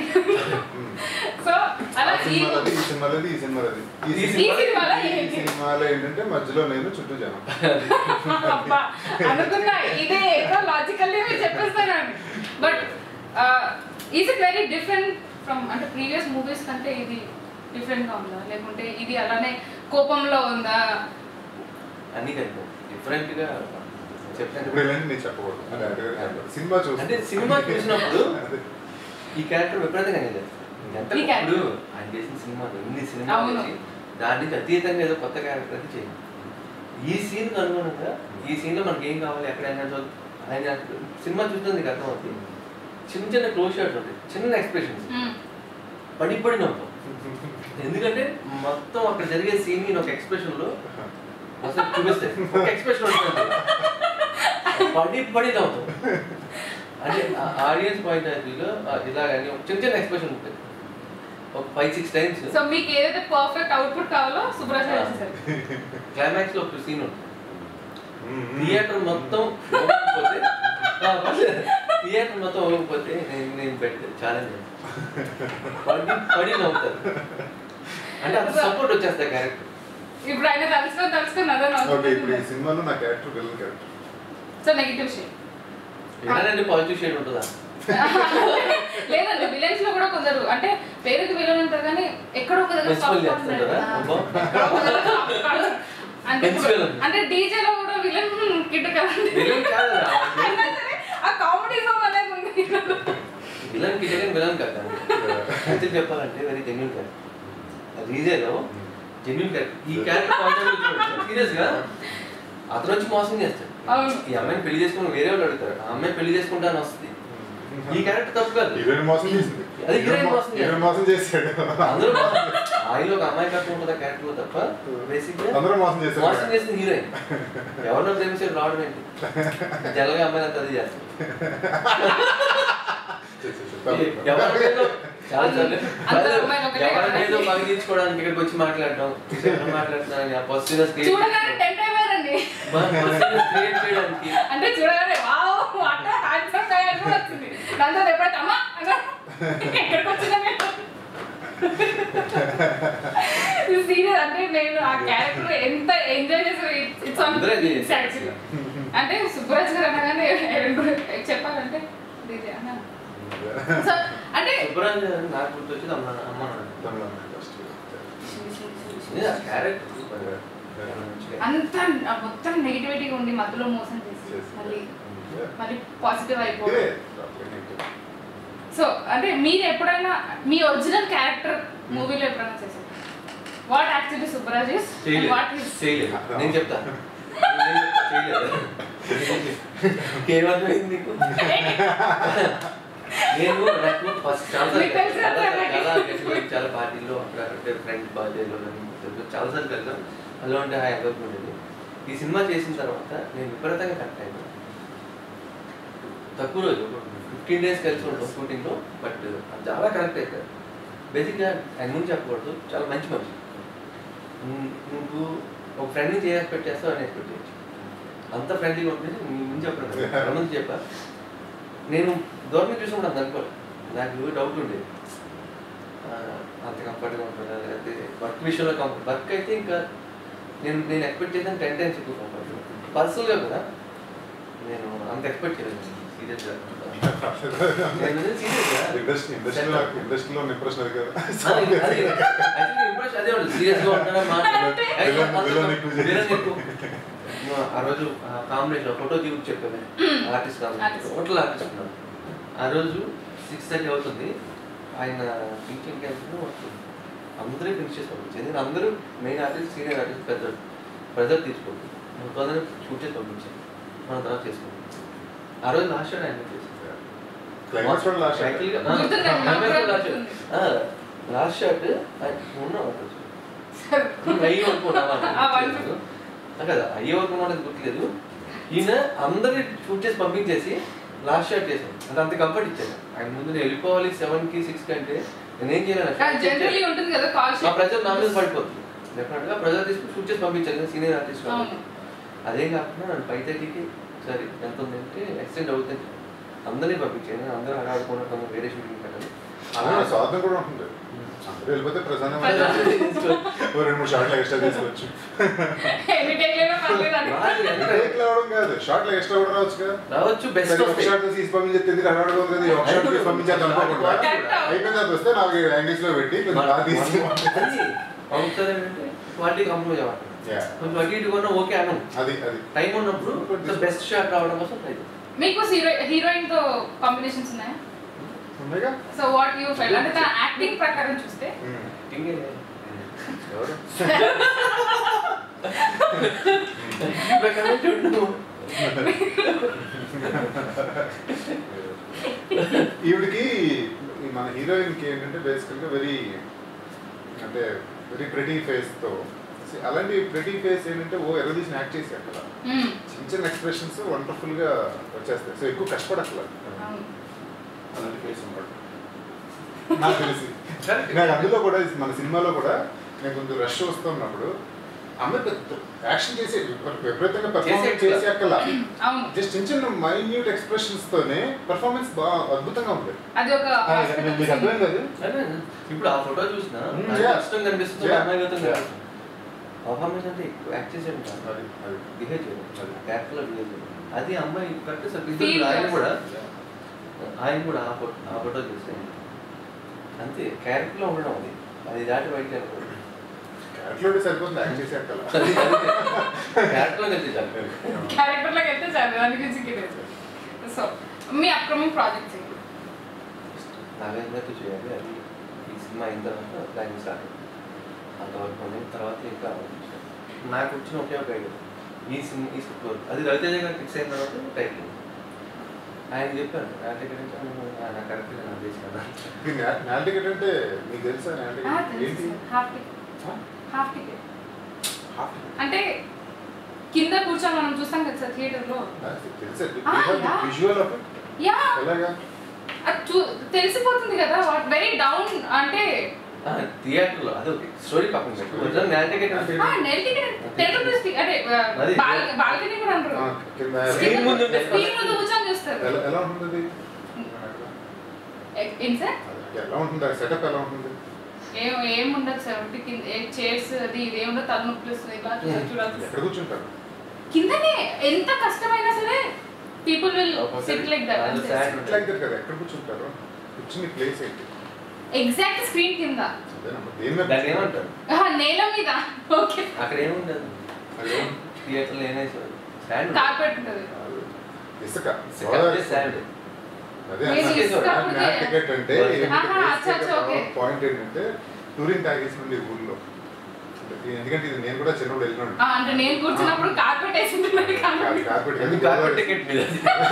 సో అలా ఈ సినిమాలది ఈ సినిమాలది ఈ సినిమాలది ఈ ఈ సినిమా- ఈ సినిమాలో ఈ ఏంటి? సినిమాలో ఏంటంటే మధ్యలో నేను చుట్టూ జనం అబ్బా, అనుకున్నా ఇదే ఏదో లాజికల్లీ మీరు చెప్పేస్తారని but is it very different from అంటే ప్రీవియస్ మూవీస్ కంటే ఇది డిఫరెంట్ గా ఉందా లేకుంటే ఇది అలానే కోపంలో ఉందా అన్ని కలిపి డిఫరెంట్ గా చెప్తాను ఇప్పుడు ఇలాంటి నేను చెప్పకూడదు అంటే అంటే చెప్పాలి. సినిమా చూసి అంటే సినిమా చూసినప్పుడు అదే. ఈ క్యారెక్టర్ విపరీతంగా ఎంజాయ్ చేస్తాను ఎంత ఈ character. ఇప్పుడు ఆయన చేసిన సినిమాలు ఎన్ని సినిమాలు అవును. చేసి దాని నుంచి అతీతంగా ఏదో కొత్త క్యారెక్టర్ అది చేయాలి ఈ సీన్ అనుగుణంగా ఈ సీన్ లో మనకి ఏం కావాలి ఎక్కడైనా చూ- ఆయన సినిమా చూస్తుంది నీకు అర్థమవుతుంది చిన్న చిన్న క్లోజ్ షాట్స్ ఉంటాయి చిన్న ఎక్స్ప్రెషన్స్ మ్మ్. పడి పడి నవ్వుతాం ఎందుకంటే మొత్తం అక్కడ జరిగే సీన్ ఒక ఎక్స్ప్రెషన్ లో అసలు చూపిస్తే ఒక ఎక్స్ప్రెషన్ ఉంటుంది పడి పడి నవ్వుతాం అంటే ఆడియన్స్ పాయింట్ ఆఫ్ వ్యూలో ఇలా అని ఒక చిన్న చిన్న ఎక్స్ప్రెషన్ ఉంటుంది ఒక ఫైవ్ సిక్స్ టైమ్స్ సో మీకు ఏదైతే పర్ఫెక్ట్ అవుట్పుట్ కావాలో సుబ్రాజ్ గారు చేశారు క్లైమాక్స్ లో ఒక సీన్ ఉంటుంది మ్మ్. థియేటర్ మొత్తం ఓడిపోతే థియేటర్ మొత్తం ఓడిపోతే నేను నేను పెట్టే ఛాలెంజ్ పడి పడి నవ్వుతారు అంటే అంత సపోర్ట్ వచ్చేస్తాయి క్యారెక్టర్ ఇప్పుడు ఆయన తలుచుకొని తలుచుకొని అదే ఓకే ఇప్పుడు ఈ సినిమాలో నా character villain character so negative shade ఏదైనా పాజిటివ్ షేడ్ ఉంటుందా లేదండి విలన్స్ లో కూడా కొందరు అంటే పేరుకి విలన్ ఉంటారు కానీ ఎక్కడో ఒక దగ్గర Principal soft చేస్తుంటారా? ఉంటారు. అబ్బో. ఎక్కడో ఒక దగ్గర soft ఉంటారు. అంటే ఇప్పుడు- Principal. అంటే డీజే లో కూడా విలన్ కిట్ కదండి విలన్ కాదు అయినా సరే ఆ కామెడీ జోన్ అనేది ఉంది విలన్ కి జగన్ విలన్ కాదు యాక్చువల్ చెప్పాలంటే వెరీ జెన్యున్ క్యారెక్టర్ రీజేలో జెన్యున్ క్యారెక్టర్ ఈ క్యారెక్టర్ పాయింట్ సీరియస్ గా అతను వచ్చి మోసం చేస్తాడు అవును. ఈ అమ్మాయిని పెళ్లి చేసుకుని వేరే వాళ్ళు అడుగుతారు ఆ అమ్మాయి పెళ్లి చేసుకుంటా అని వస్తుంది ఈ క్యారెక్టర్ తప్పు కాదు హీరోయిన్ మోసం చేసింది అది హీరోయిన్ మోసం చేసింది. హీరోయిన్ మోసం చేశాడు అందరూ ఆయనలో ఒక అమ్మాయి కట్టు ఉంటుంది క్యారెక్టర్ తప్ప బేసిక్ గా అందరూ మోసం చేశారు మోసం చేసిన హీరోయిన్ ఎవరినో ప్రేమించారు రావడం ఏంటి జనగా అమ్మాయి అంతా అది చేస్తారు ఎవరినేదో చాలా సార్లు అందరూ అమ్మాయిలు ఒకటే కదా. ఎవరినేదో పగిలించుకోవడానికి ఇక్కడికి వచ్చి మాట్లాడటం ఎలా మాట్లాడుతున్నాను ఆ పర్సనల్ క్రియేట్ చూడగానే టెంట్ అయిపోయారండి క్రియేట్ చేయడానికి అంటే చూడగానే వావ్ అంటే హ్యాండ్సమ్ గా అని కూడా వచ్చింది దాంతో ఎప్పుడైతే అమ్మా అన్నా, ఎక్కడికి వచ్చినా సీరియస్ అంటే నేను ఆ క్యారెక్టర్ ఎంత ఎంజాయ్ చేసాను ఇట్స్ ఆన్ అందరూ enjoy చేశారు. యాక్చువల్లీ అంటే సుబ్బరాజ్ గారు అనగానే చెప్పాలంటే ఇది అన్నా సో అంటే శుభ్రాంజ నాకు గుర్తొచ్చింది అమ్మ అమ్మ నాన్న క్యారెక్టర్ అంత మొత్తం నెగిటివిటీగా ఉండి మధ్యలో మోసం చేసి మళ్ళీ మళ్ళీ పాజిటివ్ అయిపోయి సో అంటే మీరు ఎప్పుడైనా మీ ఒరిజినల్ క్యారెక్టర్ మూవీలో ఎప్పుడైనా చేశారు what actually Subbaraj is what చేయలేదు ఇస్ చేయలేదు నేను చెప్తా నేను చేయలేదు ఏమర్థమైంది నీకు నేను నాకు ఫస్ట్ చాలా మీకు తెలుసు చాలా కదా చాలా నాకు. చాలా చాలా పార్టీల్లో అక్కడ అక్కడ ఫ్రెండ్స్ బర్త్డేలో చాలా సార్లు కలిసాం హలో అంటే హాయ్ ఎవరికి ఉండేది ఈ సినిమా చేసిన తర్వాత నేను విపరీతంగా కరెక్ట్ అయినా తక్కువ రోజు ఫిఫ్టీన్ డేస్ కలిసి ఉంటాం షూటింగ్లో బట్ చాలా కరెక్ట్ అవుతారు బేసిక్గా ఆయన ముందు చెప్పకూడదు చాలా మంచి మనిషి నువ్వు- నువ్వు ఒక ఫ్రెండ్ నుంచి ఏ ఎక్స్పెక్ట్ చేస్తావు అని ఎక్స్పెక్ట్ చేయొచ్చు అంత ఫ్రెండ్లీగా ఉంటుంది నీ ముందు చెప్పడం చాలా మంది చెప్పా నేను దూరం నుంచి చూసినప్పుడు అంత అనుకోలేదు నాకు డౌట్ ఉండేది ఆ, అంత కంఫర్ట్గా ఉంటుందా లేకపోతే వర్క్ విషయంలో కంఫర్ట్ వర్క్ అయితే ఇంకా నేను నేను ఎక్స్పెక్ట్ చేసాను టెన్ టైమ్స్ ఎక్కువ కంఫర్ట్ పర్సనల్గా కూడా నేను అంత ఎక్స్పెక్ట్ చేయలేదు సీరియస్ నేను సీరియస్ ఇండస్ట్రీ ఇండస్ట్రీలో ఇండస్ట్రీలో ఇంప్రెషన్ అది కదా అది అది యాక్చువల్లీ ఇంప్రెషన్ అదే ఉంటుంది సీరియస్గా ఉంటాడా అంటే? విలన్ ఎక్కువ చేస్తాడు. ఆ రోజు కాంబినేషన్ ఫోటో తీసి చెప్పాను artist combination Artist. Hotel artist ఉన్నాడు ఆ రోజు సిక్స్ థర్టీ అవుతుంది ఆయన టీచింగ్ క్యాంప్ వస్తుంది అందరూ ఫినిష్ చేసి పంపించారు ఎందుకంటే అందరూ మెయిన్ ఆర్టిస్ట్ సీనియర్ ఆర్టిస్ట్ పెద్ద ప్రెజర్ తీసుకోండి మనం తొందరగా షూట్ చేసి పంపించాం మనం తర్వాత చేసుకోండి ఆ రోజు లాస్ట్ షాట్ ఆయన చేసాం క్లైమాక్స్ కూడా లాస్ట్ Actually గా- గుర్తుంది, ఆ, నాకు కూడా లాస్ట్ గుర్తుంది. షాట్. ఆ, లాస్ట్ షాట్ ఆయన ఉన్నాం ఆ రోజు. నువ్వు అయ్యి అనుకున్నావా ఆ, వన్ కదా అయ్యే వరకు ఉన్నది గుర్తులేదు ఈయన అందరిని షూట్ చేసి పంపించేసి లాస్ట్ షాట్ చేశాను అంటే అంత కంఫర్ట్ ఇచ్చాను ఆయన ముందు నేను వెళ్ళిపోవాలి సెవెన్ కి సిక్స్ కంటే నేనేం చేయలేను జనరల్లీ ఉంటుంది కదా కాల్ ఆ ప్రజలు నా మీద పడిపోతుంది డెఫినెట్ గా ప్రజలు తీసుకుని షూట్ చేసి పంపించాను సీనియర్ ఆర్టిస్ట్ అవును. అదే కాకుండా నన్ను ఫైవ్ థర్టీకి సరే ఎంత ఉందంటే ఎక్స్టెండ్ అవుతుంది అందరినీ పంపించాను అందరూ ఆడుకున్న కొంచెం వేరే షూటింగ్ పెట్టాలి అలా స్వార్థం కూడా ఉంటుంది అందరూ వెళ్ళిపోతే ప్రధానం ఓ రెండు మూడు షార్ట్లు ఎక్స్ట్రా తీసుకోవచ్చు ఎన్ని టైంలో పర్లేదు అని. రాదు, ఎంత- బ్రేక్ రావడం కాదు షార్ట్లు ఎక్స్ట్రా కూడా రావచ్చు కదా రావచ్చు బెస్ట్ సరే, ఒక షార్ట్ తీసి పంపించేది ఎందుకు అడగడం కదా ఈ ఒక షార్ట్ తీసి పంపించేది అనుకోకుండా అయిపోయిన తర్వాత వస్తే నాకు యాంగిల్స్ లో పెట్టి కొంచెం బాగా తీసి అవుతారేంటంటే క్వాలిటీ కాంప్రమైజ్ అవ్వాలి Yeah. కొంచెం అటు ఇటు కొన్నా ఓకే అనం అది అది టైం ఉన్నప్పుడు బెస్ట్ షాట్ రావడం కోసం ట్రై మీకు హీరో హీరోయిన్ తో కాంబినేషన్స్ ఉన్నాయా ఉన్నాయిగా సో వాట్ యూ ఫెల్ అంటే తన యాక్టింగ్ ప్రకారం చూస్తే ఉమ్. ఎవరు ప్రకారం చూడు ఈవిడికి ఈ మన హీరోయిన్ కి ఏంటంటే బేసికల్ గా వెరీ అంటే వెరీ ప్రెటీ ఫేస్ తో అలాంటి ప్రెటీ ఫేస్ ఏంటంటే ఓ ఎర్రదీసిన యాక్ట్ చేసి అక్కడ మ్మ్. చిన్న చిన్న ఎక్స్ప్రెషన్స్ వండర్ఫుల్ గా వచ్చేస్తాయి సో ఎక్కువ కష్టపడక్కల అవును. అలాంటి ఫేస్ ఉన్నాడు నాకు తెలిసి నాకు అందులో కూడా మన సినిమాలో కూడా నేను కొంచెం రష్ వస్తున్నప్పుడు అమ్మాయి పెద్ద యాక్షన్ చేసి విపరీతంగా పెర్ఫార్మెన్స్ చేసే చేసి అక్కల అవును జస్ట్ చిన్న చిన్న మైన్యూట్ ఎక్స్ప్రెషన్స్ తోనే పెర్ఫార్మెన్స్ బాగా అద్భుతంగా ఉంది అది ఒక ఆ, hospital మీకు scene. అర్థమైంది అది అదే, ఇప్పుడు ఆ ఫోటో చూసిన Mm, నాకు yeah. కష్టం కనిపిస్తుంది Yeah. అమ్మాయి గతం Yeah. కనిపిస్తుంది పర్ఫార్మెన్స్ అంటే ఎక్కువ యాక్ట్ చేసేది కాదు అది అది బిహేవ్ చేయడం అది. క్యారెక్టర్లో బిహేవ్ చేయడం అది అమ్మాయి కరెక్ట్ సార్ Feel ఆయన చేస్తుంది. కూడా ఆయన కూడా ఆ ఫోటో ఆ ఫోటో చూస్తే అంతే క్యారెక్టర్లో ఉండడం అది అది దాటి బయటకి వెళ్ళకూడదు క్యారెక్టర్ సరిపోతుంది యాక్ట్ చేసి అక్కల క్యారెక్టర్లో కనిపించాలి క్యారెక్టర్ లాగా అయితే చాలు దాని గురించి లేదు సో మీ అప్కమింగ్ ప్రాజెక్ట్స్ ఏంటి నాగేంద్రతో చేయాలి అది ఈ సినిమా అయిన తర్వాత ప్లానింగ్ స్టార్ట్ అంతవరకు ఉంది తర్వాత ఇంకా ఆలోచించాను. నాకు వచ్చిన ఒకే ఒక ఐడియా ఈ సినిమా ఈ స్క్రిప్ట్ వరకు అది రవితేజ గారు ఫిక్స్ అయిన తర్వాత టైటిల్ ఆయన చెప్పాను నా టికెట్ నుంచి నా కరెక్ట్గా నాకు చేసి నాల్ టికెట్ అంటే మీకు తెలుసా నాల్ ఆ, టికెట్ తెలుసు ఏంటి sir. Half ticket Huh? Half ticket half ticket అంటే కింద కూర్చొని మనం చూస్తాం కదా సార్ థియేటర్లో తెలుసా Ah, yeah. Visual of yeah ఎలాగా అది చూ తెలిసిపోతుంది కదా వాట్ వెరీ డౌన్ అంటే థియేటర్లో అదే ఓకే స్టోరీ పక్కన పెట్టు ఒరిజినల్ నా టికెట్ అంటే నెల టికెట్ టెన్ రూపీస్ అంటే అది- బాల్కనీ కూడా అంటారు Screen ముందు ఉంటే- స్క్రీన్ ముందు కూర్చొని చూస్తారు ఎలా ఎలా ఉంటుంది ఏ- ఏంటి సార్ అది ఎలా ఉంటుంది సెటప్ ఎలా ఉంటుంది ఏం ఏం ఉండదు సార్ ఒకటి కింద చైర్స్ అది ఇది ఏం ఉండదు తలనొప్పి వస్తుంది ఇలా చూడాలి చూడాలి ఎక్కడ కూర్చుంటారు కిందనే ఎంత కష్టమైనా సరే people will sit like that అది sad. ఇట్లా అవుతారు కదా ఎక్కడ కూర్చుంటారు కూర్చుని ప్లేస్ ఏంటి ఎగ్జాక్ట్ స్క్రీన్ కింద అదేనమ్మా దేని మీద దాన్ని ఏమంటారు ఆహా, నేల మీద ఓకే అక్కడ ఏముండదు అదే థియేటర్లో ఏమైనా స్టాండ్ కార్పెట్ ఉంటుంది కాదు. ఇసుక స్టాండ్ అదే మీరు ఇసుక అప్పుడే- టికెట్ అంటే ఆహా, అచ్చా, అచ్చా, ఓకే. పాయింట్ ఏంటంటే టూరింగ్ ప్యాకేజ్ నుండి ఊర్లో ఎందుకంటే ఇది నేను కూడా చిన్నప్పుడు వెళ్ళినాడు ఆ, అంటే నేను కూర్చున్నప్పుడు కార్పెట్ వేసి ఉంటుంది కార్పెట్ కార్పెట్ కార్పెట్ టికెట్ మీద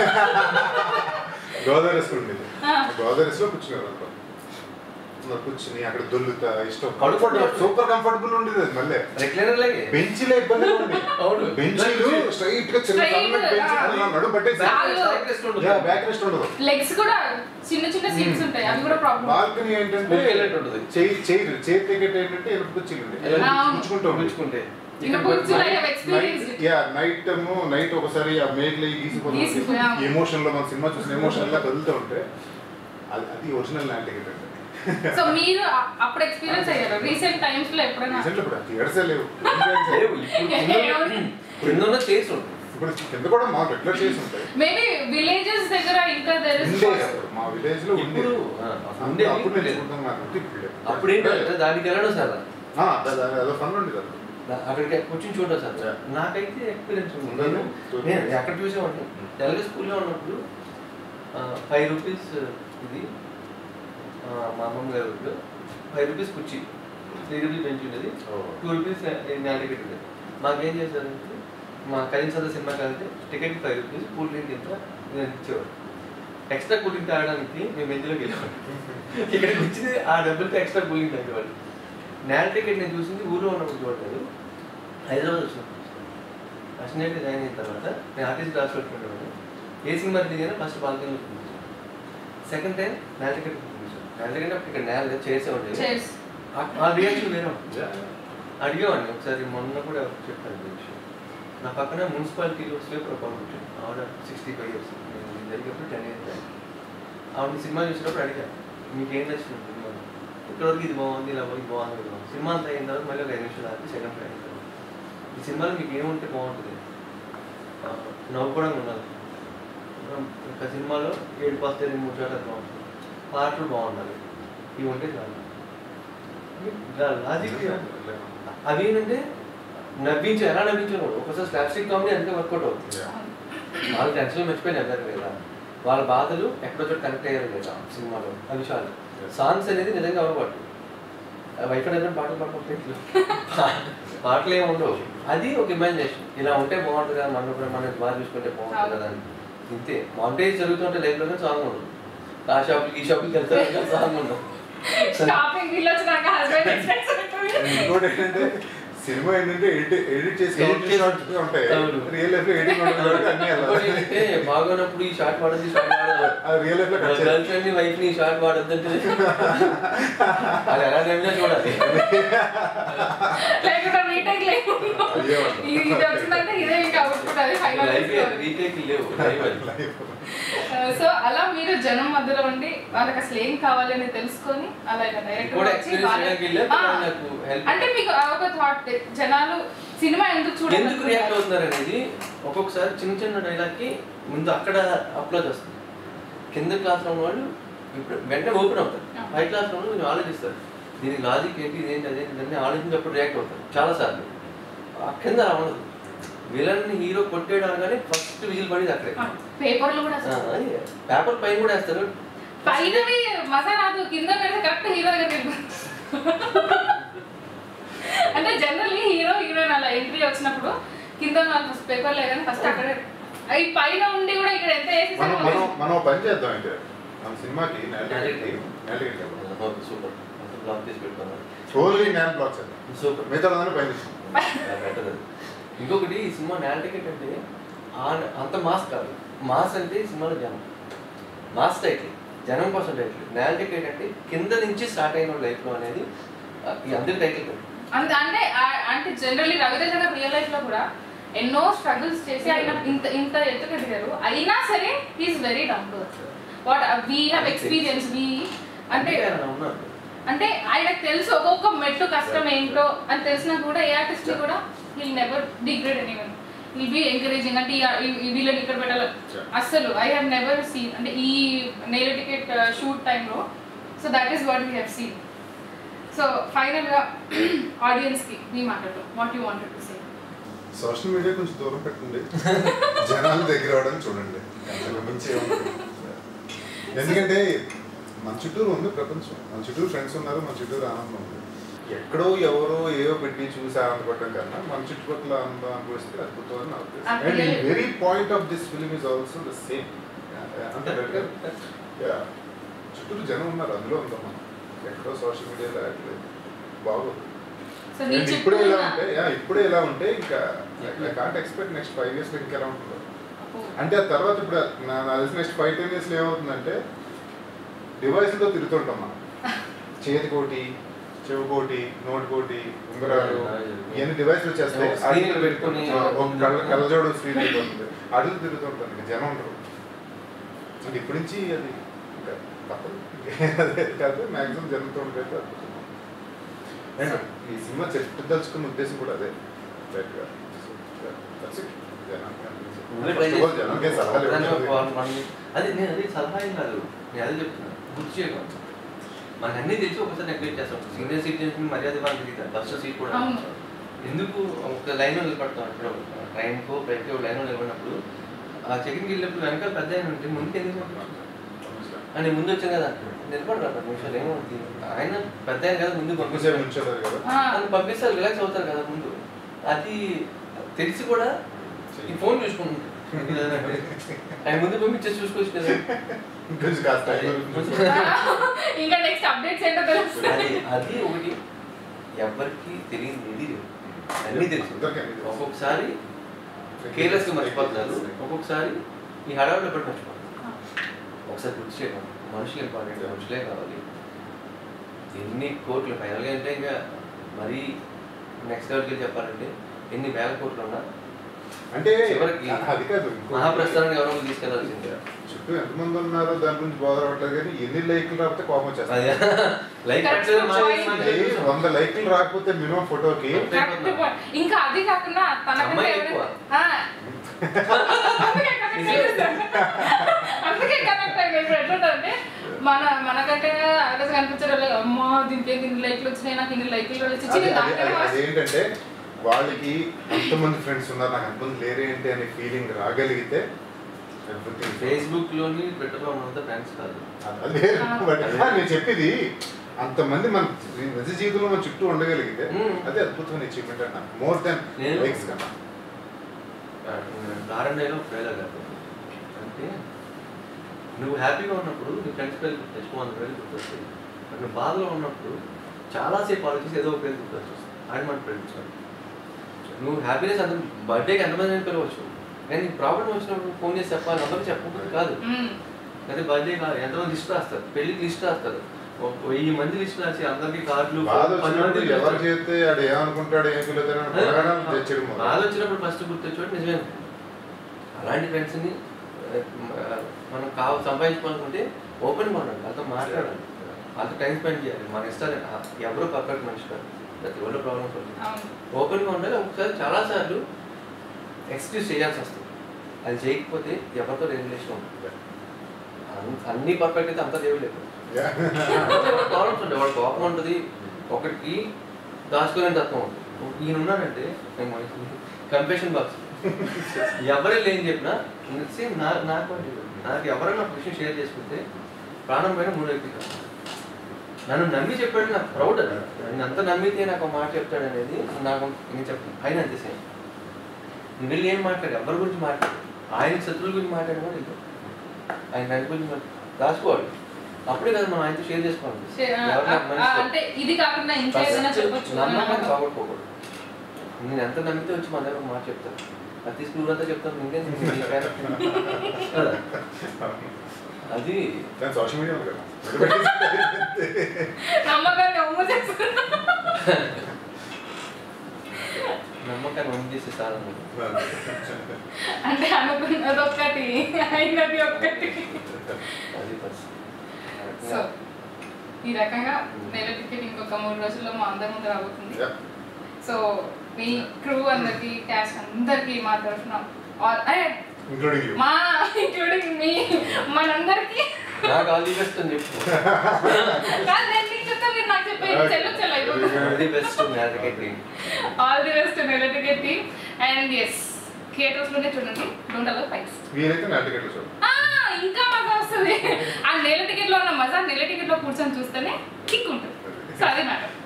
గోదావరి స్కూల్ ఉండేది ఆ. గోదావరి లో కూర్చున్నారు అంతా మరి కూర్చుని అక్కడ దొల్లుతా ఇష్టం Comfortable. సూపర్ కంఫర్టబుల్ ఉండేది అది మళ్ళీ రెగ్యులర్ లాగే బెంచీలే ఇబ్బందిగా ఉంది అవును. బెంచీలు స్ట్రైట్ గా చిన్న Straight, సన్నటి బెంచ్ ఆ. నడు పట్టేసి కాళ్ళు. యా, బ్యాక్ రెస్ట్ ఉండదు లెగ్స్ కూడా చిన్న చిన్న సీట్స్ ఉంటాయి అవి కూడా ప్రాబ్లం బాల్కనీ ఏంటంటే Book వెళ్ళినట్టు ఉంటుంది. చైర్ చైర్ చైర్ టికెట్ ఏంటంటే ఎలుపు కుర్చీలు ఉండే ఎలా కూర్చుకుంటూ ఉంది. ఉంచుకుంటే ఇంకా కూర్చుని I have experienced it. Yeah night ఏమో నైట్ ఒకసారి ఆ మేఘలు గీసిపోతుంది గీసిపోయా. ఎమోషన్ లో మన సినిమా చూసిన ఎమోషన్ లా కదులుతూ ఉంటే అది అది ఒరిజినల్ ల్యాండ్ టికెట్ అంటే సో మీరు అ- అప్పుడు ఎక్స్పీరియన్స్ అయ్యారు రీసెంట్ టైమ్స్ లో ఎప్పుడైనా రీసెంట్ ఇప్పుడు థియేటర్స్ లేవు లేవు ఇప్పుడు కింద- కింద ఉన్న చైర్స్ ఉంటుంది ఇప్పుడు కింద కూడా మాకు రెగ్యులర్ చేసి ఉంటాయి మేబీ విలేజెస్ దగ్గర ఇంకా there is ఉండేది అప్పుడు మా విలేజ్ లో ఉండేది ఇప్పుడు ఆ, అప్పుడు ఉండేది, అప్పుడు ఇప్పుడు నేను లేదు. చూడడం మాత్రం ఇప్పుడు లేదు. అప్పుడు ఏంటంటే దానికి వెళ్ళడం సార్ ఆ, అది- అది- అదో ఫన్ ఉండేది అప్పుడు దా- అక్కడికి కూర్చొని చూడడం సార్ నాకైతే ఎక్స్పీరియన్స్ ఉంది ఉండదు. నేను నేను ఎక్కడ చూసేవాడిని తెలుగు స్కూల్లో ఉన్నప్పుడు ఫైవ్ రూపీస్ ఇది ఆ, మా అమ్మమ్మ గారి ఊళ్ళో ఫైవ్ రూపీస్ కుర్చీ త్రీ రూపీస్ బెంచ్ ఉండేది టూ రూపీస్ నా టికెట్ ఉండేది మాకేం చేశారంటే మా కజిన్స్ అంతా సినిమాకి వెళ్తే ticket five rupees cool drink ఇంత నేను ఇచ్చేవాడు ఎక్స్ట్రా కూల్ డ్రింక్ తాగడానికి మేము బెంచ్లోకి వెళ్ళేవాడు ఇక్కడికి వచ్చింది ఆ డబ్బులతో ఎక్స్ట్రా కూల్ డ్రింక్ తాగేవాడు నేల టికెట్ నేను చూసింది ఊళ్ళో ఉన్నప్పుడు చూడలేదు హైదరాబాద్ వచ్చినప్పుడు ఫస్ట్ జాయిన్ అయిన తర్వాత నేను ఆర్టిస్ట్ క్లాస్ పెట్టుకుంటాను ఏ సినిమా దిగినా ఫస్ట్ బాల్కనీలో కూర్చుంటాను సెకండ్ టైం నేల టికెట్ కూర్చుంటాను నేల టికెట్ అప్పుడు ఇక్కడ నేల చేసే ఉండేది chairs. ఆ- ఆ రియాక్షన్ వేరే ఉంటుంది అడిగేవాడిని ఒకసారి మొన్న కూడా ఎవరికి చెప్పాను ఈ విషయం నా పక్కన మున్సిపాలిటీలో స్వీప్ ఒక కూర్చొని ఆవిడ సిక్స్టీ ఫైవ్ ఇయర్స్ నేను జరిగినప్పుడు టెన్ ఇయర్స్ బ్యాక్ ఆవిడ సినిమా చూసినప్పుడు అడిగా మీకు ఏం నచ్చింది సినిమా ఇక్కడివరకు ఇది బాగుంది ఇలా ఇది బాగుంది ఇది బాగుంది సినిమా అంతా అయిన తర్వాత మళ్ళీ ఒక ఐదు నిమిషాలు ఆపి సెకండ్ ఫ్లైట్ ఈ సినిమాలో మీకు ఏముంటే బాగుంటుంది ఆ, నవ్వుకోవడం ఉండాలి ఒక సినిమాలో ఏడు పాస్తే రెండు మూడు చోట్ల బాగుంటుంది పాటలు బాగుండాలి ఇవి ఉంటే చాలు లాజిక్ అవి ఏంటంటే నవ్వించు ఎలా నవ్వించారు ఒకసారి స్లాప్స్టిక్ కామెడీ అంతే వర్కౌట్ అవుతుంది వాళ్ళ టెన్షన్ మర్చిపోయి నవ్వారు లేదా వాళ్ళ బాధలు ఎక్కడో చోట కనెక్ట్ అయ్యారు లేదా సినిమాలో అవి చాలు సాంగ్స్ అనేది నిజంగా అవ్వబట్టు వైఫ్ దగ్గర పాటలు పాడుకుంటే పాటలు ఏమి ఉండవు అది ఒక ఇమాజినేషన్ ఇలా ఉంటే బాగుంటుంది కదా మన కూడా మనం బాగా చూసుకుంటే బాగుంటుంది కదా అని ఇంతే మాంటేజ్ జరుగుతుంటే లైఫ్లో కానీ సాంగ్ ఉండదు ఆ షాప్కి ఈ షాప్కి వెళ్తారు సాంగ్ ఉండదు షాపింగ్ వెళ్ళొచ్చినాక హస్బెండ్ ఎక్స్పెక్ట్స్ ఇంకోటి ఏంటంటే సినిమా ఏంటంటే ఎడిట్ ఎడిట్ చేసి Edit చేసి షార్ట్స్ ఉంటాయి అవును. రియల్ లైఫ్ లో ఎడిటింగ్ ఉంటుంది అన్ని ఇంకోటి ఏంటంటే బాగున్నప్పుడు ఈ షార్ట్ వాడద్దు ఈ షార్ట్ వాడదు అది రియల్ లైఫ్ లో కట్ చేయాలి. గర్ల్ ఫ్రెండ్ వైఫ్ ని షార్ట్ వాడద్దంటే అది ఎలా నమ్మినా చూడాలి లేకుంటే రీటేక్ లేదు అయ్యో. ఇది ఇది వచ్చిందంటే ఇదే ఇంకా అవుట్పుట్ అది లైఫ్ ఫైనల్ రీటేక్ లేవు లైఫ్ అది సో అలా మీరు జనం మధ్యలో ఉండి వాళ్ళకి అసలు ఏం కావాలి అని తెలుసుకొని అలా ఇలా డైరెక్ట్ కూడా ఎక్స్పీరియన్స్ చేయడానికి వెళ్ళా నాకు హెల్ప్ అంటే మీకు ఆ ఒక థాట్ జనాలు సినిమా ఎందుకు చూడాలి ఎందుకు రియాక్ట్ అవుతున్నారు అనేది ఒక్కొక్కసారి చిన్న చిన్న డైలాగ్ కి ముందు అక్కడ అప్లోడ్ వస్తుంది కింద క్లాస్ లో ఉన్న వాళ్ళు ఇప్పుడు వెంటనే ఓపెన్ అవుతారు Yeah. పై క్లాస్ లో ఉన్న కొంచెం ఆలోచిస్తారు దీనికి లాజిక్ ఏంటి ఇదేంటి అదేంటి అన్ని ఆలోచించినప్పుడు రియాక్ట్ అవుతారు చాలా సార్లు ఆ కింద అలా ఉండదు విలన్ హీరో కొట్టేయడం అనగానే ఫస్ట్ విజిల్ పడేది అక్కడే పేపర్లు కూడా అసలు పేపర్ పైన కూడా వేస్తారు పైనవి మసా రాదు కింద పెడితే కరెక్ట్ హీరో దగ్గర అంటే జనరల్లీ హీరో హీరోయిన్ అలా ఎంట్రీ వచ్చినప్పుడు కింద వాళ్ళు ఫస్ట్ పేపర్ లేదని ఫస్ట్ అక్కడే అవి పైన ఉండి కూడా ఇక్కడ ఎంత మనం మనం వేసేసారు మనం ఒక పని చేద్దాం అయితే మన సినిమాకి నేలకి నేలకి సూపర్ బ్లాక్ చేసి పెట్టుకున్నాను ఓన్లీ నేల బ్లాక్ చేద్దాం సూపర్ మిగతా వాళ్ళందరూ పైన తీసుకోండి. బెటర్ అది. ఇంకొకటి ఈ సినిమా నేల టికెట్ అంటే ఆ- అంత మాస్ కాదు మాస్ అంటే ఈ సినిమాలో జనం మాస్ టైటిల్ జనం కోసం టైటిల్ నేల టికెట్ అంటే కింద నుంచి స్టార్ట్ అయిన లైఫ్లో అనేది ఆ, ఈ అందరి టైటిల్ పెట్టు. అంత అంటే ఆ- అంటే జనరల్లీ రవితేజ గారు రియల్ లైఫ్ లో కూడా ఎన్నో స్ట్రగుల్స్ చేసి ఆయన ఇంత ఇంత ఎత్తుకు ఎదిగారు అయినా సరే he's very down to what we have experience we అంటే అందుకే ఆయన ఉన్నారు అంటే ఆయనకు తెలుసు ఒక్కొక్క మెట్టు కష్టం ఏంటో అని తెలిసినా కూడా ఏ ఆర్టిస్ట్ కూడా will never degrade anyone will be encouraging అంటే ఈ- ఈ- ఈ వీళ్ళని ఇక్కడ పెట్టాలి Yeah. అస్సలు ఐ హావ్ నెవర్ సీన్ అంటే ఈ నేల టికెట్ షూట్ టైంలో so that is what we have scene so ఫైనల్గా ఆడియన్స్కి మీ మాటలు what you wanted to say social media కొంచెం దూరం పెట్టండి జనాలు దగ్గర అవడానికి చూడండి అంతకు మించి ఏముండదు. ఎందుకంటే మన చుట్టూరు ఉంది ప్రపంచం మన చుట్టూరు ఫ్రెండ్స్ ఉన్నారు మన చుట్టూరు ఆనందం ఉంది ఎక్కడో ఎవరో ఏవో పెట్టి చూసి ఆనందపడటం కన్నా మన చుట్టుపక్కల ఆనందం అనుభవిస్తే అద్భుతం అని నా ఉద్దేశం అండ్ ఈ Absolutely. Very point of this film is also the same అంటే Yeah. చుట్టూరు జనం ఉన్నారు అందులో ఉందాం మనం ఎక్కడో సోషల్ మీడియాలో లేదు బాగోదు సో నీ And ఇప్పుడే చుట్టూ ఇలా ఉన్న- ఉంటే యా ఇప్పుడే ఇలా ఉంటే ఇంకా can't expect next five years ఇంకా ఎలా ఉంటుందో అంటే ఆ తర్వాత ఇప్పుడు నా నా తెలిసి నెక్స్ట్ ఫైవ్ టెన్ ఇయర్స్లో ఏమవుతుందంటే డివైస్తో తిరుగుతుంటాం మనం చేతికోటి చెవికోటి నోటికోటి ఉంగరాలు ఇవన్నీ డివైస్ వచ్చేస్తాయి ఓ, screen అటు పెట్టుకొని, ఆ, ఒక కళ్ళ కళ్ళజోడు స్క్రీన్ అయిపోతుంది అడుగు తిరుగుతుంటుంది ఇంకా జనం ఉండరు అంటే ఇప్పటి నుంచి అది ఇంకా తప్పదు అదే కాదు మ్యాక్సిమం జనంతో ఉంటే అద్భుతం అండ్ ఈ సినిమా చెప్పదలుచుకున్న ఉద్దేశం కూడా అదే రైట్గా జనానికి అనిపించదు. నువ్వే try First of all, జనానికి చేసి- సలహాలు ఒకదాన్ని ఇవ్వలేదు. ఒక వాళ్ళ- వాళ్ళని- అది నేను అది సలహా ఏం కాదు నేను అదే చెప్తున్నా గుర్తు చేయడం మనకు అన్నీ తెలిసి ఒకసారి నెగ్లెక్ట్ చేస్తాం సీనియర్ సిటిజన్స్ మర్యాద ఇవ్వాలి తెలియదు బస్సు సీట్ కూడా అవును. ఎందుకు ఒక లైన్లో నిలబడతాం ఇప్పుడు ట్రైన్కో ఫ్లైట్కో లైన్లో నిలబడినప్పుడు ఆ చెకింగ్కి వెళ్ళినప్పుడు వెనకాల పెద్ద ఆయన ఉంటే ముందుకు ఎందుకు నిలబడతాం? అని ముందు వచ్చాను కదా నిలబడరా పది నిమిషాలు ఏమవుతుంది ఆయన పెద్ద ఆయన కదా ముందుకు కొంచెంసేపు పంపించారు ఉంచేవారు కదా ఆ, నన్ను పంపిస్తారు రిలాక్స్ అవుతారు కదా ముందు అది తెలిసి కూడా ఈ ఫోన్ చూసుకుంటుంది ఆయన ముందు పంపించేసి చూసుకోవచ్చు కదా ఇంకొంచెం కాస్త అది ఇంకా నెక్స్ట్ అప్డేట్స్ ఏంటో తెలుస్తుంది అది అది ఒకటి ఎవరికి తెలియని ఇది లేదు. అన్నీ తెలుసు అందరికీ అన్నీ తెలుసు. ఒక్కొక్కసారి కేర్లెస్గా మర్చిపోతున్నారు ఒక్కొక్కసారి ఈ హడావుడిలో పడి మర్చిపోతున్నారు ఒకసారి గుర్తు చేయడం మనుషులు ఇంపార్టెంట్ మనుషులే కావాలి ఎన్ని కోట్లు ఫైనల్గా అంటే ఇంకా మరీ నెక్స్ట్ లెవెల్కి చెప్పాలంటే ఎన్ని వేల కోట్లు ఉన్నా అంటే చివరికి అది కాదు ఇంకో- మహాప్రస్థానానికి ఎవరో ఒకరు తీసుకెళ్లాల్సిందే చుట్టూ ఎంతమంది ఉన్నారో దాని గురించి బోధ అవ్వట్లేదు కానీ ఎన్ని లైక్లు రాకపోతే కోపం వచ్చేస్తుంది అది లైక్ That's పెట్టలేదు the మా- choice. మా- ఏయ్, వంద లైక్లు రాకపోతే మినిమం ఫోటోకి Correct point. ఇంకా అది కాకుండా తనకంటే అమ్మాయి ఎవరైనా- ఎక్కువ. ఆ. అందుకే connect అయ్యేది. అందుకే కనెక్ట్ అయ్యింది ఇప్పుడు ఎట్లుంటుందంటే మన మనకంటే అడ్రస్ కనిపించారు అమ్మా దీనికి దీని లైక్లు వచ్చినాయి నాకు ఇన్ని లైక్లు వచ్చి అది- అది- దాంట్లోనే అది- వస్తుంది. అదేంటంటే వాళ్ళకి ఎంతమంది ఫ్రెండ్స్ ఉన్నారు నాకు ఎంతమంది లేరే ఏంటి అనే ఫీలింగ్ రాగలిగితే ఎవ్రీథింగ్ ఫేస్బుక్ లోని ట్విట్టర్ లో ఉన్నంత ఫ్రెండ్స్ కాదు అది వేరే. But, ఆ, నేను చెప్పేది అంతమంది మన నిజ జీవితంలో మన చుట్టూ ఉండగలిగితే Hmm. అదే అద్భుతమైన అచీవ్మెంట్ అన్న మోర్ దాన్ నేను- లైక్స్ కన్నా నారాయణలో డైలాగ్ కాదు అంటే నువ్వు హ్యాపీగా ఉన్నప్పుడు నీ ఫ్రెండ్స్ పేరు గుర్తొచ్చు వంద పేరు గుర్తొస్తాయి బట్ నువ్వు బాధలో ఉన్నప్పుడు చాలాసేపు ఆలోచించి ఏదో ఒక పేరు గుర్తొచ్చు ఆయన మన ఫ్రెండ్స్ నువ్వు హ్యాపీనెస్ అంత బర్త్డేకి ఎంతమంది అయినా పిలవచ్చు కానీ నీకు ప్రాబ్లం వచ్చినప్పుడు ఫోన్ చేసి చెప్పాలి అందరూ చెప్పకుండా కాదు మ్మ్. అదే బర్త్డే కాదు ఎంతమంది లిస్ట్ రాస్తారు పెళ్ళికి లిస్ట్ రాస్తారు ఒక వెయ్యి మంది లిస్ట్ రాసి అందరికి కార్డులు బాధ పది మంది వచ్చినప్పుడు ఎవరు చేస్తే ఆడు ఏమనుకుంటాడు ఏం ఫీల్ అవుతాడు తెచ్చడం బాధ వచ్చినప్పుడు ఫస్ట్ గుర్తొచ్చేవాడు నిజమే అలాంటి ఫ్రెండ్స్ని మనం కావ సంపాదించుకోవాలనుకుంటే ఓపెన్గా ఉండాలి వాళ్ళతో మాట్లాడాలి వాళ్ళతో టైం స్పెండ్ చేయాలి మన ఇష్టాలు ఎవరో పర్ఫెక్ట్ మనిషి కాదు ప్రతి ఒళ్ళు ప్రాబ్లమ్స్ వస్తుంది అవును ఓపెన్గా ఉండాలి ఒకసారి చాలాసార్లు ఎక్స్క్యూజ్ చేయాల్సి వస్తుంది అది చేయకపోతే ఎవరితో రెగ్యులేషన్ ఉంటుంది అన్- అన్ని పర్ఫెక్ట్ అయితే అంతా దేవులేదు ప్రాబ్లమ్స్ ఉంటాయి వాడు కోపం ఉంటుంది ఒకటికి దాచుకునే తత్వం ఉంటుంది ఈయన ఉన్నాడంటే కంపేషన్ బాక్స్ ఎవరే లేని చెప్పినా సేమ్ నా నాకు అంటే నాకు ఎవరైనా ఒక విషయం షేర్ చేసుకుంటే ప్రాణం పైన మూడు వ్యక్తి నన్ను నమ్మి చెప్పాడు నాకు ప్రౌడ్ అది నన్ను అంత నమ్మితే నాకు ఒక మాట చెప్తాడు అనేది నాకు నేను చెప్పను ఆయన అంతే సేమ్ నువ్వు వెళ్ళి ఏం మాట్లాడు ఎవరి గురించి మాట్లాడు ఆయన శత్రువుల గురించి మాట్లాడమో లేదు ఆయన దాని గురించి మాట్లాడు. రాసుకోవాలి అప్పుడే కదా మనం ఆయనతో షేర్ చేసుకోవాలి షే- ఆ, ఎవరు నాకు ఆ, మనిషి అంటే ఇది కాకుండా ఇంకా ఏదైనా చెప్పొచ్చు నమ్మకం కావకపోకూడదు నేను ఎంత నమ్మితే వచ్చి మన దగ్గర ఒక మాట చెప్తాను అది తీసుకుని ఊరంతా చెప్తాను ఇంకేం నీ పేరు? కదా అది దాని సోషల్ మీడియా ఉంది కదా నమ్మకాన్ని ఒమ్ము చేసుకున్నా నమ్మకాన్ని వండి చేసే సాధన అంటే అనుకున్నది ఒక్కటి అయినది ఒక్కటి అది పరిస్థితి సో ఈ రకంగా నెల టికెట్ ఇంకొక మూడు రోజుల్లో మా అందరి ముందు రాబోతుంది Yeah. సో మీ క్రూ అందరికి క్యాష్ అందరికి మా తరఫున all- ఏ, ఇంక్లూడింగ్ యూ మా ఇంక్లూడింగ్ మీ మనందరికి నాకు ఆల్ ది బెస్ట్ అని చెప్పు కాదు నేను మీకు చెప్తా మీరు నాకు చెప్పేది చెల్లు చెల్లు అయిపోతుంది all the best magic all the best Nela ticket team and yes theatres లోనే చూడండి డోంట్ అలౌ ఫైట్స్ వీలైతే నా టికెట్లు చూడండి ఆ, ఇంకా మజా వస్తుంది ఆ నెల టికెట్ లో ఉన్న మజా నెల టికెట్ లో కూర్చొని చూస్తేనే కిక్ ఉంటుంది సో అది మ్యాటర్